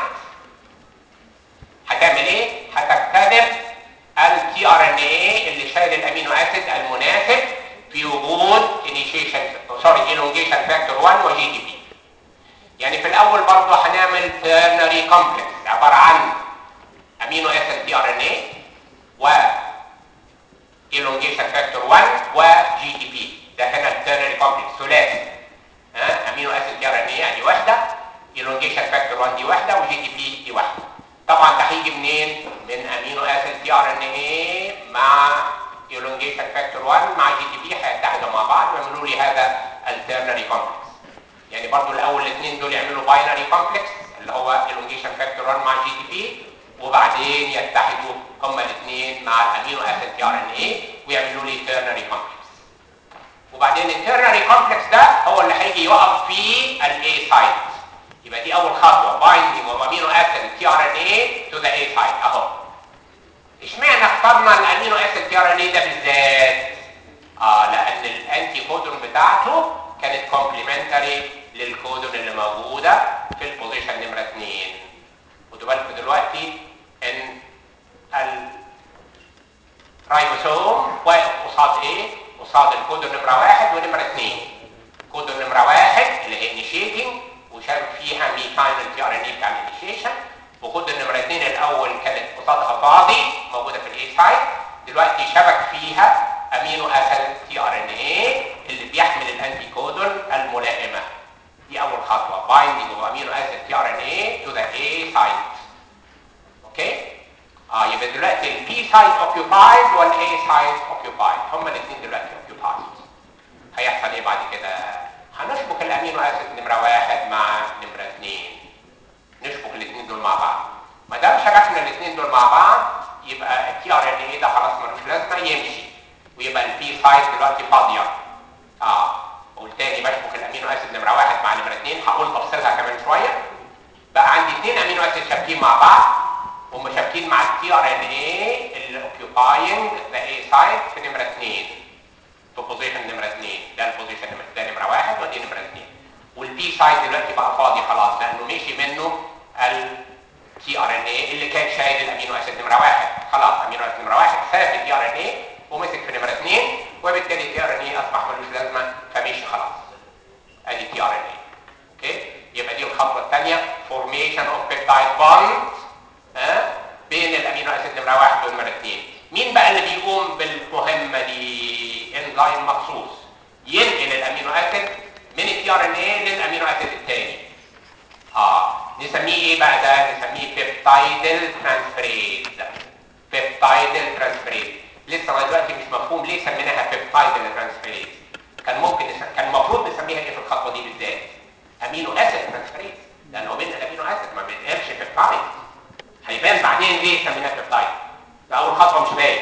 هتعمل ايه هتكتبب التي ار ان اي اللي شايل الامينو اسيد المناسب في وجود انيشيشن سوري elongation فاكتور 1 وجي دي بي يعني في الاول برضه هنعمل تيرنري كومبلكس عباره عن امينو اسيد تي ار ان اي و elongation فاكتور 1 وجي دي بي ده هنا التيرنري كومبلكس ثلاثي ها امينو اسيد تي ار ان اي دي واحده elongation فاكتور 1 دي واحده وجي دي بي دي واحده طبعا ده هيجي منين من امينو اسيد تي ار ان اي مع elongation فاكتور 1 مع جي دي بي هيتحدوا مع بعض ويعملوا لي هذا التيرنري كومبلكس يعني برضو الاول الاثنين دول يعملوا باينري كومبلكس اللي هو elongation فاكتور 1 مع جي دي بي وبعدين يتحدوا هما الاثنين مع الامينو اسيد تي ار ان اي ويعملوا لي تيرنري كومبلكس وبعدين التيرنري كومبلكس ده هو اللي هيجي يقف في الاي سايت يبقى دي اول خطوه بايندينج اوف امينو اسيد تي ار ان اي تو ذا اي سايت اهو اشمعنى اخترنا الامينو اسيد تي ار ان اي ده بالذات اه لان الانتي كودون بتاعته كانت كومبلمنتري للكودون اللي موجوده في البوزيشن نمره 2 خدوا بالكم دلوقتي ان الرايبوسوم واقف قصاد ايه؟ قصاد الكودون نمره واحد ونمره اثنين. كودون نمره واحد اللي هي انيشيتنج وشابك فيها ميثايل تي ار ان اي بتاع الانيشيشن وكودون نمره اثنين الاول كانت قصادها فاضي موجوده في الاي سايت دلوقتي شبك فيها امينو اسيد تي ار ان اي اللي بيحمل الانتي كودون الملائمه. دي اول خطوه بايندينج اوف امينو اسيد تي ار ان اي تو ذا اي سايت. اوكي؟ اه يبقى دلوقتي البي سايت اوكيوبايد والاي سايت اوكيوبايد هما الاثنين دلوقتي اوكيوبايد هيحصل ايه بعد كده هنشبك الامينو اسيد نمره واحد مع نمره اثنين نشبك الاثنين دول مع بعض ما دام شبكنا الاثنين دول مع بعض يبقى التي ار ان اي ده خلاص ملوش لازمه يمشي ويبقى البي سايت دلوقتي فاضيه اه والتاني بشبك الامينو اسيد نمره واحد مع نمره اثنين هقول تفصيلها كمان شويه بقى عندي اثنين امينو اسيد شابكين مع بعض ومشابكين مع التي ار ان اي اللي اوكيوباينج ذا اي سايت في نمره 2 في بوزيشن نمره 2 ده البوزيشن نمره ده نمره 1 ودي نمره 2 والبي سايت دلوقتي بقى فاضي خلاص لانه مشي منه التي ار ان اي اللي كان شايل الامينو اسيد نمره 1 خلاص امينو اسيد نمره 1 ساب التي ار ان اي ومسك في نمره 2 وبالتالي التي ار ان اي اصبح ملوش لازمه فمشي خلاص ادي تي ار ان اي اوكي يبقى دي الخطوه الثانيه فورميشن اوف بيبتايد بوند ها بين الامينو اسيد نمره واحد ونمره اثنين مين بقى اللي بيقوم بالمهمه دي انزيم مخصوص ينقل الامينو اسيد من التي ار ان اي للامينو اسيد الثاني اه نسميه ايه بقى ده نسميه بيبتايدل ترانسفيريز بيبتايدل ترانسفيريز لسه لغايه دلوقتي مش مفهوم ليه سميناها بيبتايدل ترانسفيريز كان ممكن نس... كان المفروض نسميها ايه في الخطوه دي بالذات امينو اسيد ترانسفيريز لان هو بين الامينو اسيد ما بينقلش بيبتايد هيبان بعدين ليه سميناه بيبتايد ده اول خطوه مش باين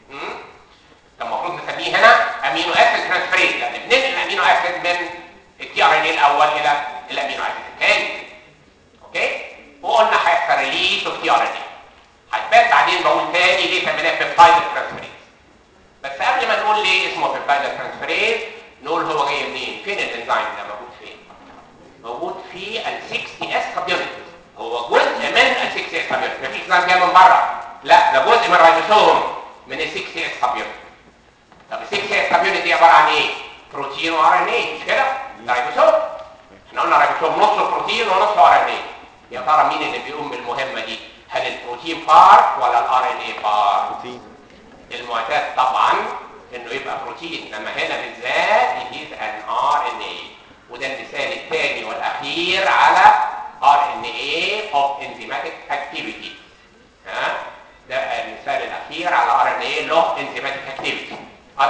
كان المفروض نسميه هنا امينو اسيد ترانسفيريز لان بننقل الامينو اسيد من التي ار ان اي الاول الى الامينو اسيد الثاني اوكي وقلنا هيحصل ريليس اوف تي ار ان اي هتبان بعدين بقول تاني ليه سميناه بيبتايد ترانسفيريز بس قبل ما نقول ليه اسمه بيبتايد ترانسفيريز نقول هو جاي منين فين الانزيم ده موجود فين موجود في ال 6 اس كابيونت هو جزء من ال 6 اس كابيونت مفيش انزيم جاي من بره لا ده جزء من الريبوسوم من ال 6 اس كابيونت طب ال 6 اس كابيونت دي عباره عن ايه بروتين وار ان اي مش كده ده ريبوسوم احنا قلنا ريبوسوم نصه بروتين ونصه ار ان اي يا ترى مين اللي بيقوم بالمهمه دي هل البروتين بارت ولا الار ان اي بارت المعتاد طبعا انه يبقى بروتين لما هنا بالذات يجيز ان ار ان اي وده المثال الثاني والاخير على ار ان اي اوف انزيماتيك اكتيفيتي ها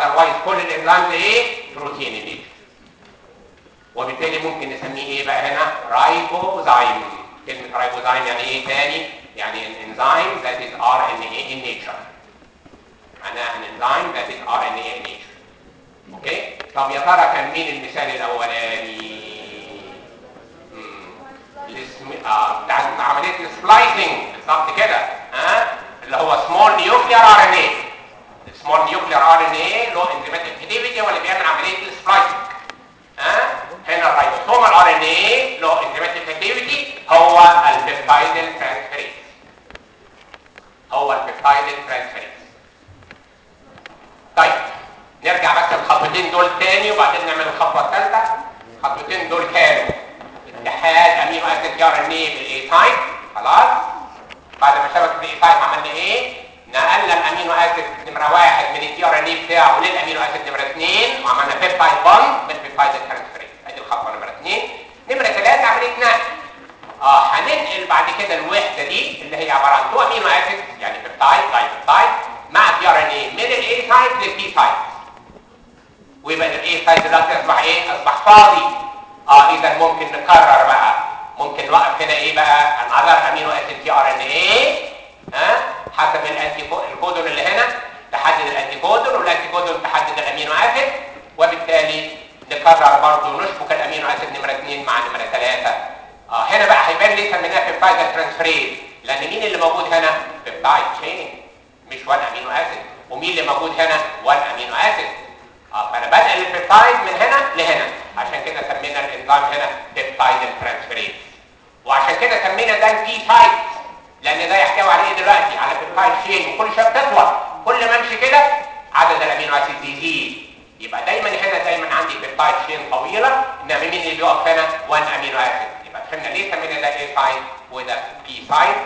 اذروايز كل الانزيمز ايه بروتين نيتشر وبالتالي ممكن نسميه ايه بقى هنا رايبوزايم كلمه رايبوزايم يعني ايه تاني يعني an enzyme that is RNA in nature معناها an enzyme that is RNA in nature اوكي طب يا ترى كان مين المثال الاولاني مم. الاسم آه بتاع عمليه السبلايسنج بالظبط كده ها آه؟ اللي هو سمول نيوكلير ار ان اي سمول نيوكلير ار ان اي له انزيماتيك اكتيفيتي هو اللي بيعمل عمليه السبلايسنج ها آه؟ هنا الرايبوسوم الار ان اي له انزيماتيك اكتيفيتي هو البيبتايد ترانسفيريز هو البيبتايد ترانسفيريز طيب نرجع بس الخطوتين دول تاني وبعدين نعمل الخطوه الثالثه الخطوتين دول كانوا اتحاد امينو اسيد تي ار ان اي بالاي تايب خلاص بعد ما شبك بالاي تايب عملنا ايه نقلنا الامينو اسيد نمره واحد من التي ار ان اي بتاعه للامينو اسيد نمره اثنين وعملنا بيبتايد بوند بالبيبتايد ترانسفيريز ادي الخطوه نمره اثنين نمره ثلاثه عمليه نقل اه هننقل بعد كده الوحده دي اللي هي عباره عن تو امينو اسيد يعني بيبتايد دايبيبتايد مع تي ار ان اي من الاي تايب للبي تايب ويبقى الاي سايد دلوقتي اصبح ايه اصبح فاضي اه اذا ممكن نكرر بقى ممكن نوقف هنا ايه بقى another امينو اسيد تي ار ان اي ها حسب الانتي الكودون اللي هنا تحدد الانتي كودون والانتي كودون تحدد الامينو اسيد وبالتالي نكرر برضه نشبك الامينو اسيد نمره 2 مع نمره 3 اه هنا بقى هيبان ليه سميناها بيبتايد ترانسفيريز لان مين اللي موجود هنا بيبتايد تشين مش 1 امينو اسيد ومين اللي موجود هنا 1 امينو اسيد اه فانا بنقل البيبتايد من هنا لهنا عشان كده سمينا الانزيم هنا بيبتايد ترانسفيريز وعشان كده سمينا ده البي سايت لان ده يحتوي على ايه دلوقتي على بيبتايد شين وكل شويه بتطول كل ما امشي كده عدد الامينو اسيد يزيد يبقى دايما هنا دايما عندي بيبتايد شين طويله انما مين اللي بيقف هنا 1 امينو اسيد يبقى فهمنا ليه سمينا ده اي سايت وده بي سايت